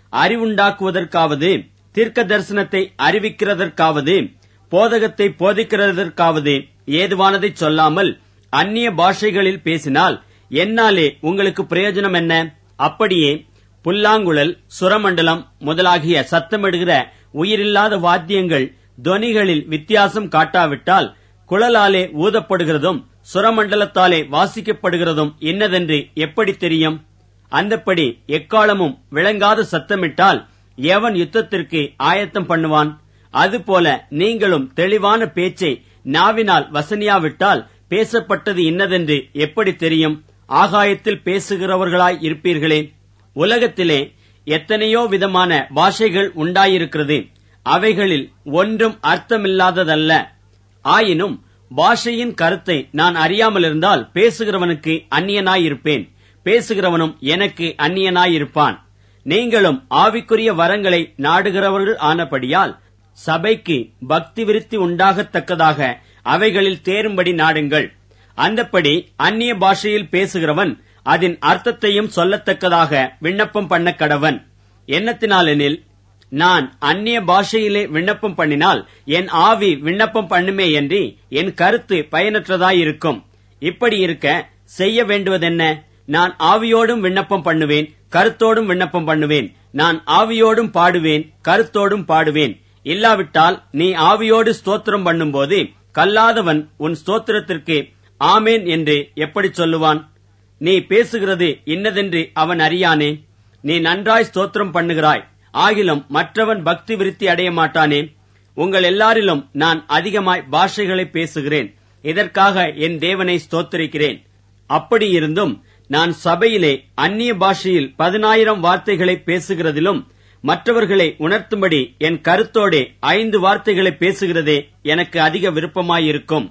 [SPEAKER 1] அறிவுண்டாக்குவதற்காவது தீர்க்க தரிசனத்தை அறிவிக்கிறதற்காவது போதகத்தை போதிக்கிறதற்காவது ஏதுவானதை சொல்லாமல் அந்நிய பாஷைகளில் பேசினால் என்னாலே உங்களுக்கு பிரயோஜனம் என்ன அப்படியே புல்லாங்குழல் சுரமண்டலம் முதலாகிய சத்தமிடுகிற உயிரில்லாத வாத்தியங்கள் துவனிகளில் வித்தியாசம் காட்டாவிட்டால் குழலாலே ஊதப்படுகிறதும் சுரமண்டலத்தாலே வாசிக்கப்படுகிறதும் என்னதென்று எப்படி தெரியும் அந்தப்படி எக்காலமும் விளங்காத சத்தமிட்டால் எவன் யுத்தத்திற்கு ஆயத்தம் பண்ணுவான் அதுபோல நீங்களும் தெளிவான பேச்சை நாவினால் வசனியாவிட்டால் பேசப்பட்டது இன்னதென்று எப்படி தெரியும் ஆகாயத்தில் பேசுகிறவர்களாய் இருப்பீர்களே உலகத்திலே எத்தனையோ விதமான பாஷைகள் உண்டாயிருக்கிறது அவைகளில் ஒன்றும் அர்த்தமில்லாததல்ல ஆயினும் பாஷையின் கருத்தை நான் அறியாமலிருந்தால் பேசுகிறவனுக்கு அந்நியனாயிருப்பேன் பேசுகிறவனும் எனக்கு அந்நியனாயிருப்பான் நீங்களும் ஆவிக்குரிய வரங்களை நாடுகிறவர்கள் ஆனபடியால் சபைக்கு பக்தி விருத்தி உண்டாகத்தக்கதாக அவைகளில் தேரும்படி நாடுங்கள் அந்தப்படி அந்நிய பாஷையில் பேசுகிறவன் அதன் அர்த்தத்தையும் சொல்லத்தக்கதாக விண்ணப்பம் பண்ண கடவன் எண்ணத்தினாலெனில் நான் அந்நிய பாஷையிலே விண்ணப்பம் பண்ணினால் என் ஆவி விண்ணப்பம் பண்ணுமே என்று என் கருத்து பயனற்றதாயிருக்கும் இப்படி இருக்க செய்ய வேண்டுவதென்ன நான் ஆவியோடும் விண்ணப்பம் பண்ணுவேன் கருத்தோடும் விண்ணப்பம் பண்ணுவேன் நான் ஆவியோடும் பாடுவேன் கருத்தோடும் பாடுவேன் இல்லாவிட்டால் நீ ஆவியோடு ஸ்தோத்திரம் பண்ணும்போது கல்லாதவன் உன் ஸ்தோத்திரத்திற்கு ஆமேன் என்று எப்படி சொல்லுவான் நீ பேசுகிறது இன்னதென்று அவன் அறியானே நீ நன்றாய் ஸ்தோத்திரம் பண்ணுகிறாய் ஆகிலும் மற்றவன் பக்தி விருத்தி அடைய மாட்டானே உங்கள் எல்லாரிலும் நான் அதிகமாய் பாஷைகளை பேசுகிறேன் இதற்காக என் தேவனை ஸ்தோத்தரிக்கிறேன் அப்படி இருந்தும் நான் சபையிலே அந்நிய பாஷையில் பதினாயிரம் வார்த்தைகளை பேசுகிறதிலும் மற்றவர்களை உணர்த்தும்படி என் கருத்தோடே ஐந்து வார்த்தைகளை பேசுகிறதே எனக்கு அதிக விருப்பமாயிருக்கும்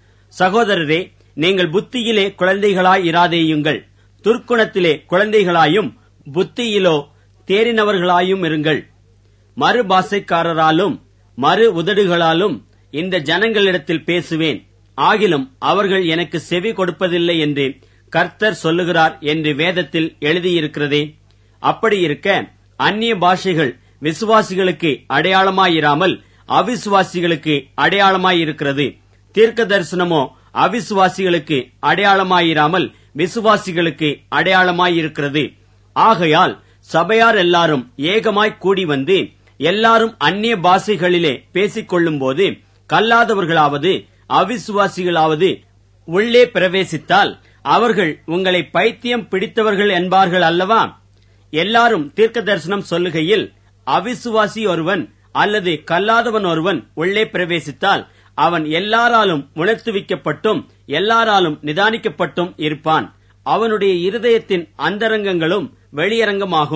[SPEAKER 1] சகோதரரே நீங்கள் புத்தியிலே குழந்தைகளாய் இராதேயுங்கள் துர்க்குணத்திலே குழந்தைகளாயும் புத்தியிலோ தேறினவர்களாயும் இருங்கள் மறு பாஷைக்காரராலும் மறு உதடுகளாலும் இந்த ஜனங்களிடத்தில் பேசுவேன் ஆகிலும் அவர்கள் எனக்கு செவி கொடுப்பதில்லை என்று கர்த்தர் சொல்லுகிறார் என்று வேதத்தில் எழுதியிருக்கிறதே அப்படி இருக்க அந்நிய பாஷைகள் விசுவாசிகளுக்கு அடையாளமாயிராமல் அவிசுவாசிகளுக்கு அடையாளமாயிருக்கிறது தீர்க்க தரிசனமோ அவிசுவாசிகளுக்கு அடையாளமாயிராமல் விசுவாசிகளுக்கு அடையாளமாயிருக்கிறது ஆகையால் சபையார் எல்லாரும் ஏகமாய் கூடி வந்து எல்லாரும் அந்நிய பாஷைகளிலே பேசிக் கொள்ளும்போது கல்லாதவர்களாவது அவிசுவாசிகளாவது உள்ளே பிரவேசித்தால் அவர்கள் உங்களை பைத்தியம் பிடித்தவர்கள் என்பார்கள் அல்லவா எல்லாரும் தீர்க்க தரிசனம் சொல்லுகையில் அவிசுவாசி ஒருவன் அல்லது கல்லாதவன் ஒருவன் உள்ளே பிரவேசித்தால் அவன் எல்லாராலும் உணர்த்துவிக்கப்பட்டும் எல்லாராலும் நிதானிக்கப்பட்டும் இருப்பான் அவனுடைய இருதயத்தின் அந்தரங்கங்களும் வெளியரங்கமாகும்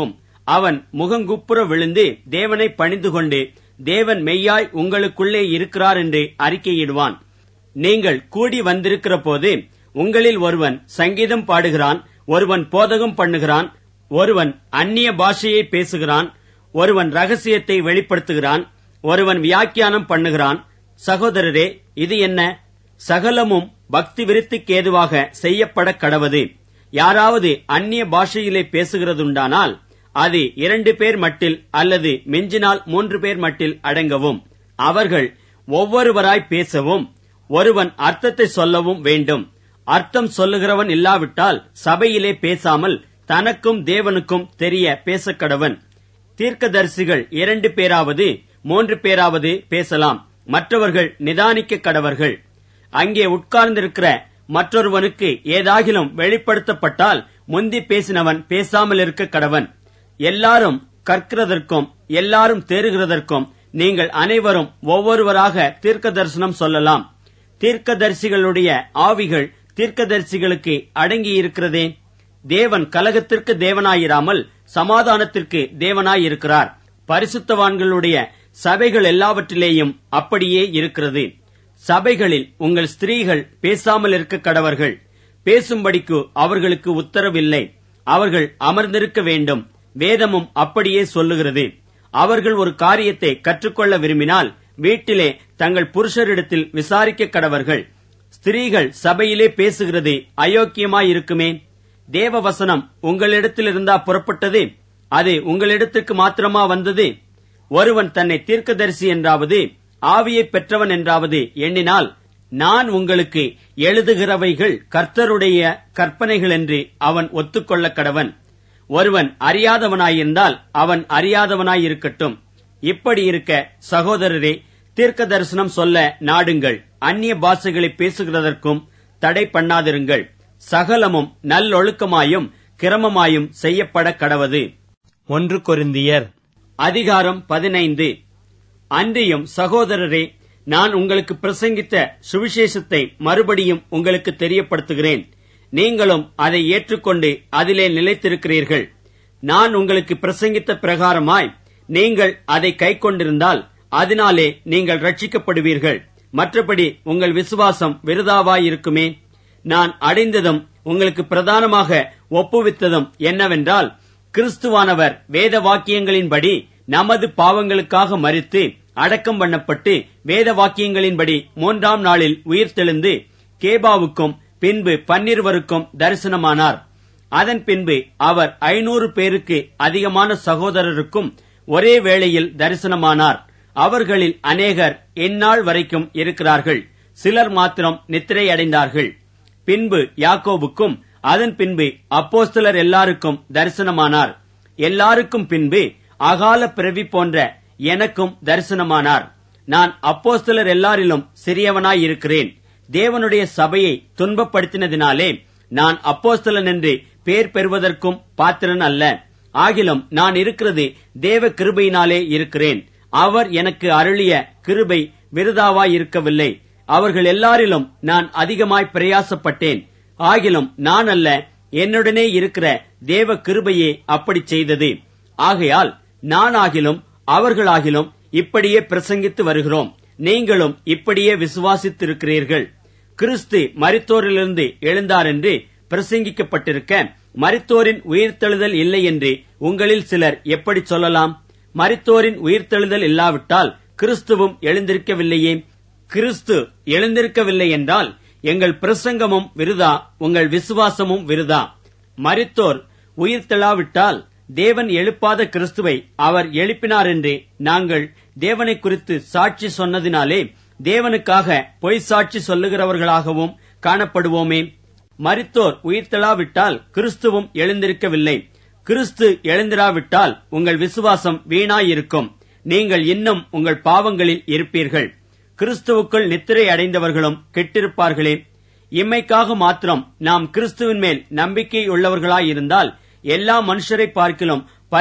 [SPEAKER 1] அவன் முகங்குப்புற விழுந்து தேவனை பணிந்து கொண்டு தேவன் மெய்யாய் உங்களுக்குள்ளே இருக்கிறார் என்று அறிக்கையிடுவான் நீங்கள் கூடி வந்திருக்கிற போது உங்களில் ஒருவன் சங்கீதம் பாடுகிறான் ஒருவன் போதகம் பண்ணுகிறான் ஒருவன் அந்நிய பாஷையை பேசுகிறான் ஒருவன் ரகசியத்தை வெளிப்படுத்துகிறான் ஒருவன் வியாக்கியானம் பண்ணுகிறான் சகோதரரே இது என்ன சகலமும் பக்தி விருத்திக்கு ஏதுவாக செய்யப்பட கடவது யாராவது அந்நிய பாஷையிலே பேசுகிறதுண்டானால் அது இரண்டு பேர் மட்டில் அல்லது மிஞ்சினால் மூன்று பேர் மட்டில் அடங்கவும் அவர்கள் ஒவ்வொருவராய் பேசவும் ஒருவன் அர்த்தத்தை சொல்லவும் வேண்டும் அர்த்தம் சொல்லுகிறவன் இல்லாவிட்டால் சபையிலே பேசாமல் தனக்கும் தேவனுக்கும் தெரிய பேசக்கடவன் தீர்க்கதரிசிகள் இரண்டு பேராவது மூன்று பேராவது பேசலாம் மற்றவர்கள் நிதானிக்க கடவர்கள் அங்கே உட்கார்ந்திருக்கிற மற்றொருவனுக்கு ஏதாகிலும் வெளிப்படுத்தப்பட்டால் முந்தி பேசினவன் பேசாமல் இருக்க கடவன் எல்லாரும் கற்கிறதற்கும் எல்லாரும் தேறுகிறதற்கும் நீங்கள் அனைவரும் ஒவ்வொருவராக தீர்க்க தரிசனம் சொல்லலாம் தீர்க்கதரிசிகளுடைய ஆவிகள் தீர்க்கதரிசிகளுக்கு அடங்கியிருக்கிறதே தேவன் கலகத்திற்கு தேவனாயிராமல் சமாதானத்திற்கு தேவனாயிருக்கிறார் பரிசுத்தவான்களுடைய சபைகள் எல்லாவற்றிலேயும் அப்படியே இருக்கிறது சபைகளில் உங்கள் ஸ்திரீகள் பேசாமல் இருக்க கடவர்கள் பேசும்படிக்கு அவர்களுக்கு உத்தரவில்லை அவர்கள் அமர்ந்திருக்க வேண்டும் வேதமும் அப்படியே சொல்லுகிறது அவர்கள் ஒரு காரியத்தை கற்றுக்கொள்ள விரும்பினால் வீட்டிலே தங்கள் புருஷரிடத்தில் விசாரிக்க கடவர்கள் ஸ்திரீகள் சபையிலே பேசுகிறது அயோக்கியமாயிருக்குமே தேவ வசனம் உங்களிடத்தில் இருந்தா புறப்பட்டது அது உங்களிடத்திற்கு மாத்திரமா வந்தது ஒருவன் தன்னை தீர்க்கதரிசி என்றாவது ஆவியை பெற்றவன் என்றாவது எண்ணினால் நான் உங்களுக்கு எழுதுகிறவைகள் கர்த்தருடைய கற்பனைகள் என்று அவன் ஒத்துக்கொள்ள கடவன் ஒருவன் அறியாதவனாயிருந்தால் அவன் அறியாதவனாயிருக்கட்டும் இப்படி இருக்க சகோதரரே தீர்க்க தரிசனம் சொல்ல நாடுங்கள் அந்நிய பாஷைகளை பேசுகிறதற்கும் தடை பண்ணாதிருங்கள் சகலமும் நல்லொழுக்கமாயும் கிரமமாயும் செய்யப்பட கடவது ஒன்று கொரிந்தியர் அதிகாரம் பதினைந்து அன்றியும் சகோதரரே நான் உங்களுக்கு பிரசங்கித்த சுவிசேஷத்தை மறுபடியும் உங்களுக்கு தெரியப்படுத்துகிறேன் நீங்களும் அதை ஏற்றுக்கொண்டு அதிலே நிலைத்திருக்கிறீர்கள் நான் உங்களுக்கு பிரசங்கித்த பிரகாரமாய் நீங்கள் அதை கைக்கொண்டிருந்தால் அதனாலே நீங்கள் ரட்சிக்கப்படுவீர்கள் மற்றபடி உங்கள் விசுவாசம் விருதாவாயிருக்குமே நான் அடைந்ததும் உங்களுக்கு பிரதானமாக ஒப்புவித்ததும் என்னவென்றால் கிறிஸ்துவானவர் வேத வாக்கியங்களின்படி நமது பாவங்களுக்காக மறித்து அடக்கம் பண்ணப்பட்டு வேத வாக்கியங்களின்படி மூன்றாம் நாளில் உயிர்த்தெழுந்து கேபாவுக்கும் பின்பு பன்னிருவருக்கும் தரிசனமானார் அதன் பின்பு அவர் ஐநூறு பேருக்கு அதிகமான சகோதரருக்கும் ஒரே வேளையில் தரிசனமானார் அவர்களில் அநேகர் இந்நாள் வரைக்கும் இருக்கிறார்கள் சிலர் மாத்திரம் நித்திரை அடைந்தார்கள் பின்பு யாக்கோபுக்கும் அதன் பின்பு அப்போஸ்தலர் எல்லாருக்கும் தரிசனமானார் எல்லாருக்கும் பின்பு அகால பிறவி போன்ற எனக்கும் தரிசனமானார் நான் அப்போஸ்தலர் எல்லாரிலும் சிறியவனாயிருக்கிறேன் தேவனுடைய சபையை துன்பப்படுத்தினதினாலே நான் அப்போஸ்தலன் என்று பேர் பெறுவதற்கும் பாத்திரன் அல்ல ஆகிலும் நான் இருக்கிறது தேவ கிருபையினாலே இருக்கிறேன் அவர் எனக்கு அருளிய கிருபை விருதாவாய் இருக்கவில்லை அவர்கள் எல்லாரிலும் நான் அதிகமாய் பிரயாசப்பட்டேன் ஆகிலும் நான் அல்ல என்னுடனே இருக்கிற தேவ கிருபையே அப்படி செய்தது ஆகையால் நானாகிலும் அவர்களாகிலும் இப்படியே பிரசங்கித்து வருகிறோம் நீங்களும் இப்படியே விசுவாசித்திருக்கிறீர்கள் கிறிஸ்து மரித்தோரிலிருந்து எழுந்தார் என்று பிரசங்கிக்கப்பட்டிருக்க மரித்தோரின் உயிர்த்தெழுதல் இல்லை என்று உங்களில் சிலர் எப்படி சொல்லலாம் மரித்தோரின் உயிர்த்தெழுதல் இல்லாவிட்டால் கிறிஸ்துவும் எழுந்திருக்கவில்லையே கிறிஸ்து எழுந்திருக்கவில்லை என்றால் எங்கள் பிரசங்கமும் விருதா உங்கள் விசுவாசமும் விருதா மரித்தோர் உயிர்த்தெழாவிட்டால் தேவன் எழுப்பாத கிறிஸ்துவை அவர் எழுப்பினார் என்று நாங்கள் தேவனை குறித்து சாட்சி சொன்னதினாலே தேவனுக்காக பொய் சாட்சி சொல்லுகிறவர்களாகவும் காணப்படுவோமே மரித்தோர் உயிர்த்தெழாவிட்டால் கிறிஸ்துவும் எழுந்திருக்கவில்லை கிறிஸ்து எழுந்திராவிட்டால் உங்கள் விசுவாசம் வீணாயிருக்கும் நீங்கள் இன்னும் உங்கள் பாவங்களில் இருப்பீர்கள் கிறிஸ்துவுக்குள் நித்திரை அடைந்தவர்களும் கெட்டிருப்பார்களே இம்மைக்காக மாத்திரம் நாம் கிறிஸ்துவின் மேல் நம்பிக்கை உள்ளவர்களாயிருந்தால் எல்லா மனுஷரை பார்க்கிலும்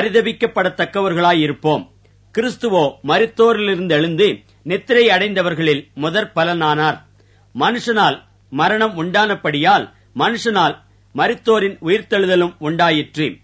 [SPEAKER 1] பரிதபிக்கப்படத்தக்கவர்களாயிருப்போம் கிறிஸ்துவோ மருத்தோரிலிருந்து எழுந்து நித்திரை அடைந்தவர்களில் முதற் பலனானார் மனுஷனால் மரணம் உண்டானபடியால் மனுஷனால் மருத்தோரின் உயிர்த்தெழுதலும் உண்டாயிற்று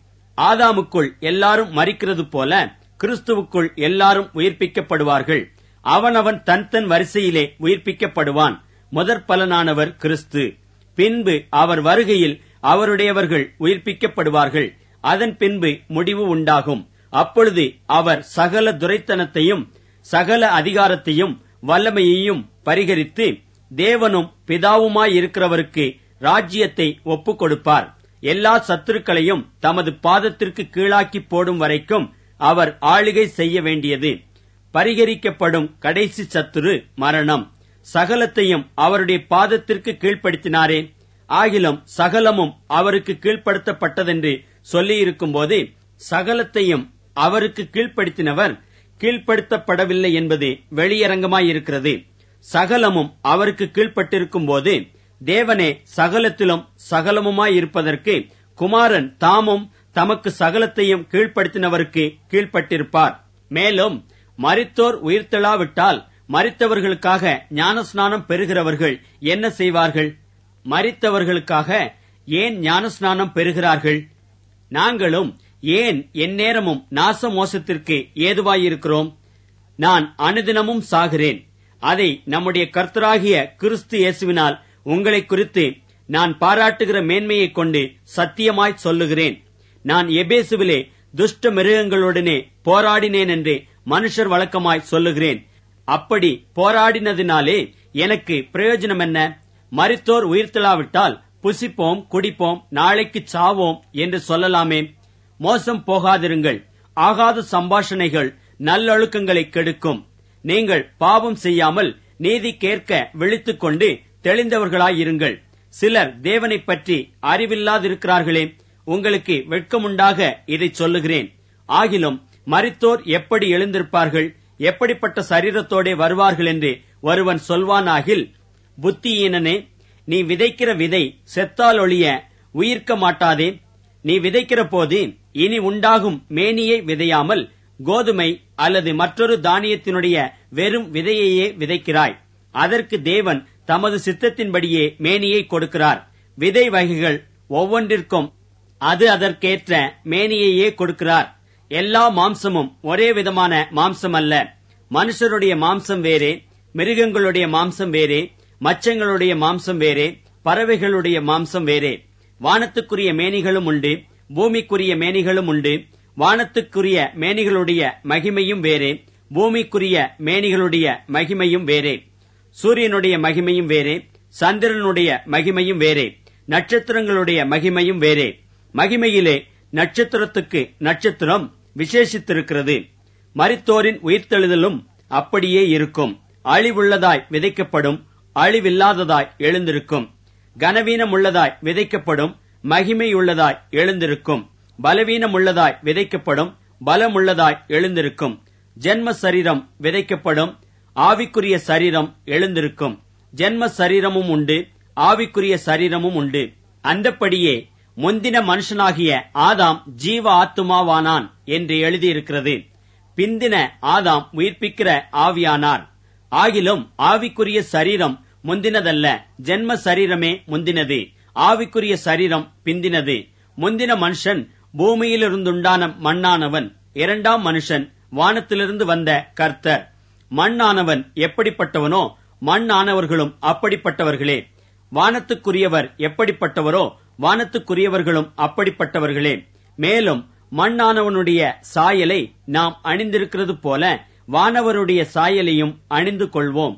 [SPEAKER 1] ஆதாமுக்குள் எல்லாரும் மறிக்கிறது போல கிறிஸ்துவுக்குள் எல்லாரும் உயிர்ப்பிக்கப்படுவார்கள் அவனவன் தன் தன் வரிசையிலே உயிர்ப்பிக்கப்படுவான் முதற் பலனானவர் கிறிஸ்து பின்பு அவர் வருகையில் அவருடையவர்கள் உயிர்ப்பிக்கப்படுவார்கள் அதன் பின்பு முடிவு உண்டாகும் அப்பொழுது அவர் சகல துரைத்தனத்தையும் சகல அதிகாரத்தையும் வல்லமையையும் பரிகரித்து தேவனும் பிதாவுமாயிருக்கிறவருக்கு ராஜ்யத்தை ஒப்புக் கொடுப்பார் எல்லா சத்துருக்களையும் தமது பாதத்திற்கு கீழாக்கி போடும் வரைக்கும் அவர் ஆளுகை செய்ய வேண்டியது பரிகரிக்கப்படும் கடைசி சத்துரு மரணம் சகலத்தையும் அவருடைய பாதத்திற்கு கீழ்ப்படுத்தினாரே ஆகிலும் சகலமும் அவருக்கு கீழ்ப்படுத்தப்பட்டதென்று சொல்லியிருக்கும்போது சகலத்தையும் அவருக்கு கீழ்ப்படுத்தினவர் கீழ்ப்படுத்தப்படவில்லை என்பது வெளியரங்கமாயிருக்கிறது சகலமும் அவருக்கு கீழ்ப்பட்டிருக்கும் போது தேவனே சகலத்திலும் சகலமுமாயிருப்பதற்கு குமாரன் தாமும் தமக்கு சகலத்தையும் கீழ்ப்படுத்தினவருக்கு கீழ்ப்பட்டிருப்பார் மேலும் மரித்தோர் உயிர்த்தெழாவிட்டால் மரித்தவர்களுக்காக ஞானஸ்நானம் பெறுகிறவர்கள் என்ன செய்வார்கள் மரித்தவர்களுக்காக ஏன் ஞானஸ்நானம் பெறுகிறார்கள் நாங்களும் ஏன் எந்நேரமும் நாச மோசத்திற்கு ஏதுவாயிருக்கிறோம் நான் அனுதினமும் சாகிறேன் அதை நம்முடைய கர்த்தராகிய கிறிஸ்து இயேசுவினால் உங்களை குறித்து நான் பாராட்டுகிற மேன்மையைக் கொண்டு சத்தியமாய் சொல்லுகிறேன் நான் எபேசுவிலே துஷ்ட மிருகங்களுடனே போராடினேன் என்று மனுஷர் வழக்கமாய் சொல்லுகிறேன் அப்படி போராடினதினாலே எனக்கு பிரயோஜனம் என்ன மரித்தோர் உயிர்த்தெழாவிட்டால் புசிப்போம் குடிப்போம் நாளைக்கு சாவோம் என்று சொல்லலாமே மோசம் போகாதிருங்கள் ஆகாத சம்பாஷணைகள் நல்லொழுக்கங்களை கெடுக்கும் நீங்கள் பாவம் செய்யாமல் நீதி கேட்க விழித்துக் கொண்டு தெளிந்தவர்களாயிருங்கள் சிலர் தேவனைப் பற்றி அறிவில்லாதிருக்கிறார்களே உங்களுக்கு வெட்கமுண்டாக இதை சொல்லுகிறேன் ஆகிலும் மரித்தோர் எப்படி எழுந்திருப்பார்கள் எப்படிப்பட்ட சரீரத்தோடே வருவார்கள் என்று ஒருவன் சொல்வானாகில் புத்தியீனனே நீ விதைக்கிற விதை செத்தால் ஒழிய உயிர்க்க மாட்டாதே நீ விதைக்கிற போது இனி உண்டாகும் மேனியை விதையாமல் கோதுமை அல்லது மற்றொரு தானியத்தினுடைய வெறும் விதையையே விதைக்கிறாய் அதற்கு தேவன் தமது சித்தத்தின்படியே மேனியை கொடுக்கிறார் விதை வகைகள் ஒவ்வொன்றிற்கும் அது அதற்கேற்ற மேனியையே கொடுக்கிறார் எல்லா மாம்சமும் ஒரே விதமான மாம்சம் அல்ல மனுஷருடைய மாம்சம் வேறே மிருகங்களுடைய மாம்சம் வேறே மச்சங்களுடைய மாம்சம் வேறே பறவைகளுடைய மாம்சம் வேறே வானத்துக்குரிய மேனிகளும் உண்டு பூமிக்குரிய மேனிகளும் உண்டு வானத்துக்குரிய மேனிகளுடைய மகிமையும் வேறே பூமிக்குரிய மேனிகளுடைய மகிமையும் வேறே சூரியனுடைய மகிமையும் வேறே சந்திரனுடைய மகிமையும் வேறே நட்சத்திரங்களுடைய மகிமையும் வேறே மகிமையிலே நட்சத்திரத்துக்கு நட்சத்திரம் விசேஷித்திருக்கிறது மரித்தோரின் உயிர்த்தெழுதலும் அப்படியே இருக்கும் அழிவுள்ளதாய் விதைக்கப்படும் அழிவில்லாததாய் எழுந்திருக்கும் கனவீனமுள்ளதாய் விதைக்கப்படும் மகிமையுள்ளதாய் எழுந்திருக்கும் பலவீனமுள்ளதாய் விதைக்கப்படும் பலமுள்ளதாய் எழுந்திருக்கும் ஜென்ம சரீரம் விதைக்கப்படும் ஆவிக்குரிய சரீரம் எழுந்திருக்கும் ஜென்ம சரீரமும் உண்டு ஆவிக்குரிய சரீரமும் உண்டு அந்தப்படியே முந்தின மனுஷனாகிய ஆதாம் ஜீவ ஆத்துமாவானான் என்று எழுதியிருக்கிறது பிந்தின ஆதாம் உயிர்ப்பிக்கிற ஆவியானார் ஆகிலும் ஆவிக்குரிய சரீரம் முந்தினதல்ல ஜென்ம சரீரமே முந்தினது ஆவிக்குரிய சரீரம் பிந்தினது முந்தின மனுஷன் பூமியிலிருந்துண்டான மண்ணானவன் இரண்டாம் மனுஷன் வானத்திலிருந்து வந்த கர்த்தர் மண்ணானவன் எப்படிப்பட்டவனோ மண்ணானவர்களும் அப்படிப்பட்டவர்களே வானத்துக்குரியவர் எப்படிப்பட்டவரோ வானத்துக்குரியவர்களும் அப்படிப்பட்டவர்களே மேலும் மண்ணானவனுடைய சாயலை நாம் அணிந்திருக்கிறது போல வானவருடைய சாயலையும் அணிந்து கொள்வோம்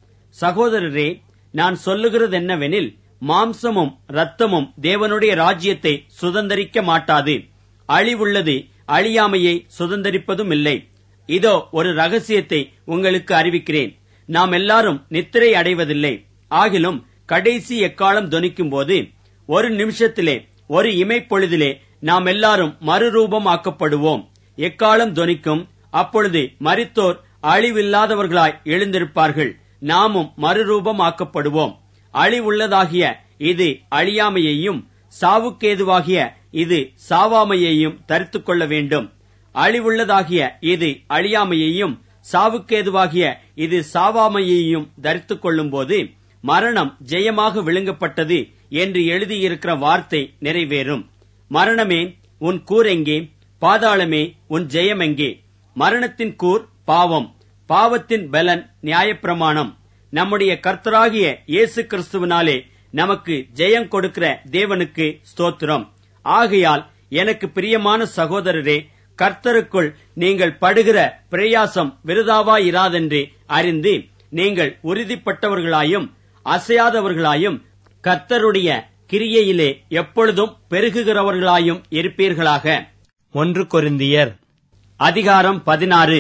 [SPEAKER 1] சகோதரரே நான் சொல்லுகிறது என்னவெனில் மாம்சமும் இரத்தமும் தேவனுடைய ராஜ்யத்தை சுதந்தரிக்க மாட்டாது அழிவுள்ளது அழியாமையை சுதந்தரிப்பதும் இல்லை இதோ ஒரு ரகசியத்தை உங்களுக்கு அறிவிக்கிறேன் நாம் எல்லாரும் நித்திரை அடைவதில்லை ஆகிலும் கடைசி எக்காலம் தொனிக்கும் போது ஒரு நிமிஷத்திலே ஒரு இமைப்பொழுதிலே நாம் எல்லாரும் மறுரூபமாக்கப்படுவோம் எக்காலம் தொனிக்கும் அப்பொழுது மரித்தோர் அழிவில்லாதவர்களாய் எழுந்திருப்பார்கள் நாமும் மறுரூபமாக்கப்படுவோம் அழிவுள்ளதாகிய இது அழியாமையையும் சாவுக்கேதுவாகிய இது சாவாமையையும் தரித்துக் கொள்ள வேண்டும் அழிவுள்ளதாகிய இது அழியாமையையும் சாவுக்கேதுவாகிய இது சாவாமையையும் தரித்துக் கொள்ளும்போது மரணம் ஜெயமாக விழுங்கப்பட்டது என்று எழுதியிருக்கிற வார்த்தை நிறைவேறும் மரணமே உன் கூர் எங்கே பாதாளமே உன் ஜெயம் எங்கே மரணத்தின் கூர் பாவம் பாவத்தின் பலன் நியாயப்பிரமாணம் நம்முடைய கர்த்தராகிய இயேசு கிறிஸ்துவினாலே நமக்கு ஜெயம் கொடுக்கிற தேவனுக்கு ஸ்தோத்திரம் ஆகையால் எனக்கு பிரியமான சகோதரரே கர்த்தருக்குள் நீங்கள் படுகிற பிரயாசம் விருதாவாயிராதென்று அறிந்து நீங்கள் உறுதிப்பட்டவர்களாயும் அசையாதவர்களாயும் கர்த்தருடைய கிரியையிலே எப்பொழுதும் பெருகுகிறவர்களாயும் இருப்பீர்களாக ஒன்று கொரிந்தியர் அதிகாரம் பதினாறு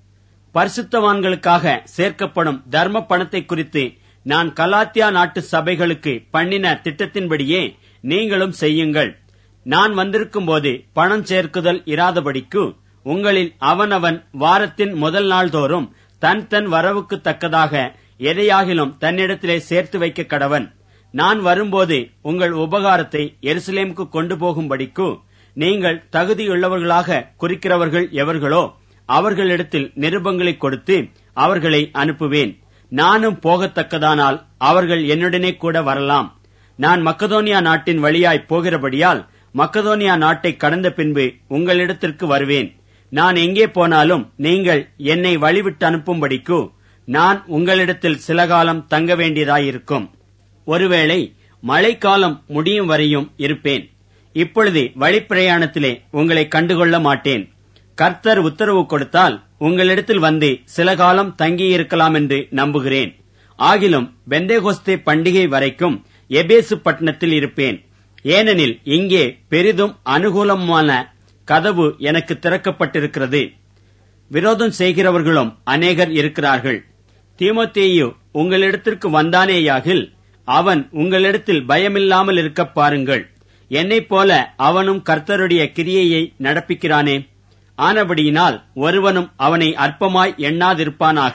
[SPEAKER 1] பரிசுத்தவான்களுக்காக சேர்க்கப்படும் தர்ம பணத்தை குறித்து நான் கலாத்தியா நாட்டு சபைகளுக்கு பண்ணின திட்டத்தின்படியே நீங்களும் செய்யுங்கள் நான் வந்திருக்கும் போது பணம் சேர்க்குதல் இராதபடிக்கு உங்களில் அவனவன் வாரத்தின் முதல் நாள் தோறும் தன் தன் வரவுக்கு தக்கதாக எதையாகிலும் தன்னிடத்திலே சேர்த்து வைக்க கடவன் நான் வரும்போது உங்கள் உபகாரத்தை எருசலேமுக்கு கொண்டு போகும்படிக்கு நீங்கள் தகுதியுள்ளவர்களாக குறிக்கிறவர்கள் எவர்களோ அவர்களிடத்தில் நிருபங்களை கொடுத்து அவர்களை அனுப்புவேன் நானும் போகத்தக்கதானால் அவர்கள் என்னுடனே கூட வரலாம் நான் மக்கதோனியா நாட்டின் வழியாய் போகிறபடியால் மக்கதோனியா நாட்டை கடந்த பின்பு உங்களிடத்திற்கு வருவேன் நான் எங்கே போனாலும் நீங்கள் என்னை வழிவிட்டு அனுப்பும்படிக்கு நான் உங்களிடத்தில் சில காலம் தங்க வேண்டியதாயிருக்கும் ஒருவேளை மழைக்காலம் முடியும் வரையும் இருப்பேன் இப்பொழுது வழிப்பிரயாணத்திலே உங்களை கண்டுகொள்ள மாட்டேன் கர்த்தர் உத்தரவு கொடுத்தால் உங்களிடத்தில் வந்து சில காலம் தங்கியிருக்கலாம் என்று நம்புகிறேன் ஆகிலும் பெந்தேகோஸ்தே பண்டிகை வரைக்கும் எபேசு பட்டணத்தில் இருப்பேன் ஏனெனில் இங்கே பெரிதும் அனுகூலமான கதவு எனக்கு திறக்கப்பட்டிருக்கிறது விரோதம் செய்கிறவர்களும் அநேகர் இருக்கிறார்கள் தீமோத்தேயு உங்களிடத்திற்கு வந்தானேயாகில் அவன் உங்களிடத்தில் பயமில்லாமல் இருக்க பாருங்கள் என்னைப் போல அவனும் கர்த்தருடைய கிரியையை நடப்பிக்கிறானே ஆனபடியினால் ஒருவனும் அவனை அற்பமாய் எண்ணாதிருப்பானாக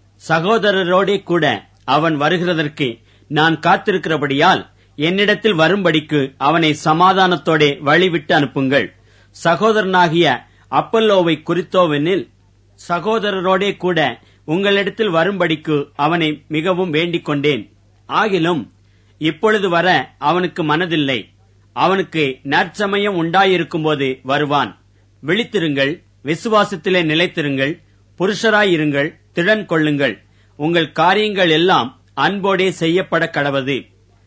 [SPEAKER 1] சகோதரரோடே கூட அவன் வருகிறதற்கு நான் காத்திருக்கிறபடியால் என்னிடத்தில் வரும்படிக்கு அவனை சமாதானத்தோடே வழிவிட்டு அனுப்புங்கள் சகோதரனாகிய அப்பல்லோவை குறித்தோவெனில் சகோதரரோடே கூட உங்களிடத்தில் வரும்படிக்கு அவனை மிகவும் வேண்டிக் கொண்டேன் ஆகிலும் இப்பொழுது வர அவனுக்கு மனதில்லை அவனுக்கு நற்சமயம் உண்டாயிருக்கும்போது வருவான் விழித்திருங்கள் விசுவாசத்திலே நிலைத்திருங்கள் புருஷராயிருங்கள் திடன் கொள்ளுங்கள் உங்கள் காரியங்கள் எல்லாம் அன்போடே செய்யப்பட கடவது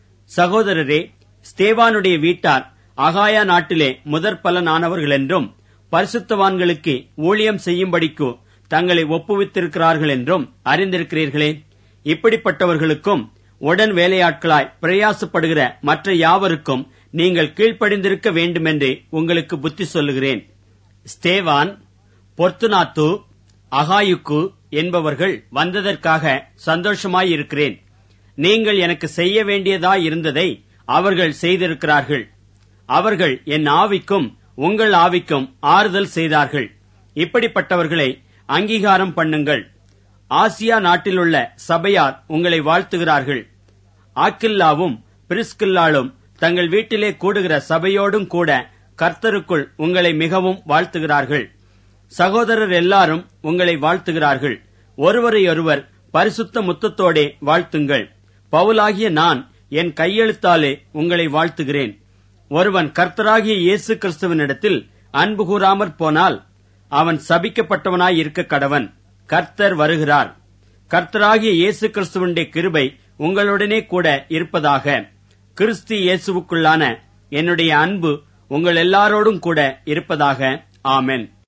[SPEAKER 1] சகோதரரே ஸ்தேவானுடைய வீட்டார் அகாயா நாட்டிலே முதற் பலனானவர்கள் என்றும் பரிசுத்தவான்களுக்கு ஊழியம் செய்யும்படிக்கு தங்களை ஒப்புவித்திருக்கிறார்கள் என்றும் அறிந்திருக்கிறீர்களே இப்படிப்பட்டவர்களுக்கும் உடன் வேலையாட்களாய் பிரயாசப்படுகிற மற்ற யாவருக்கும் நீங்கள் கீழ்ப்படிந்திருக்க வேண்டுமென்று உங்களுக்கு புத்தி சொல்லுகிறேன் ஸ்தேவான் பொர்த்துனாத்து அகாயுக்கு என்பவர்கள் வந்ததற்காக சந்தோஷமாயிருக்கிறேன் நீங்கள் எனக்கு செய்ய வேண்டியதாயிருந்ததை அவர்கள் செய்திருக்கிறார்கள் அவர்கள் என் ஆவிக்கும் உங்கள் ஆவிக்கும் ஆறுதல் செய்தார்கள் இப்படிப்பட்டவர்களை அங்கீகாரம் பண்ணுங்கள் ஆசியா நாட்டிலுள்ள சபையார் உங்களை வாழ்த்துகிறார்கள் ஆக்கில்லாவும் பிரிஸ்கில்லாலும் தங்கள் வீட்டிலே கூடுகிற சபையோடும் கூட கர்த்தருக்குள் உங்களை மிகவும் வாழ்த்துகிறார்கள் சகோதரர் எல்லாரும் உங்களை வாழ்த்துகிறார்கள் ஒருவரையொருவர் பரிசுத்த முத்தத்தோடே வாழ்த்துங்கள் பவுலாகிய நான் என் கையெழுத்தாலே உங்களை வாழ்த்துகிறேன் ஒருவன் கர்த்தராகிய இயேசு கிறிஸ்துவனிடத்தில் அன்பு கூறாமற் போனால் அவன் சபிக்கப்பட்டவனாய் இருக்க கடவன் கர்த்தர் வருகிறார் கர்த்தராகிய இயேசு கிறிஸ்துவனுடைய கிருபை உங்களுடனே கூட இருப்பதாக கிறிஸ்து இயேசுவுக்குள்ளான என்னுடைய அன்பு உங்கள் எல்லாரோடும் கூட இருப்பதாக ஆமென்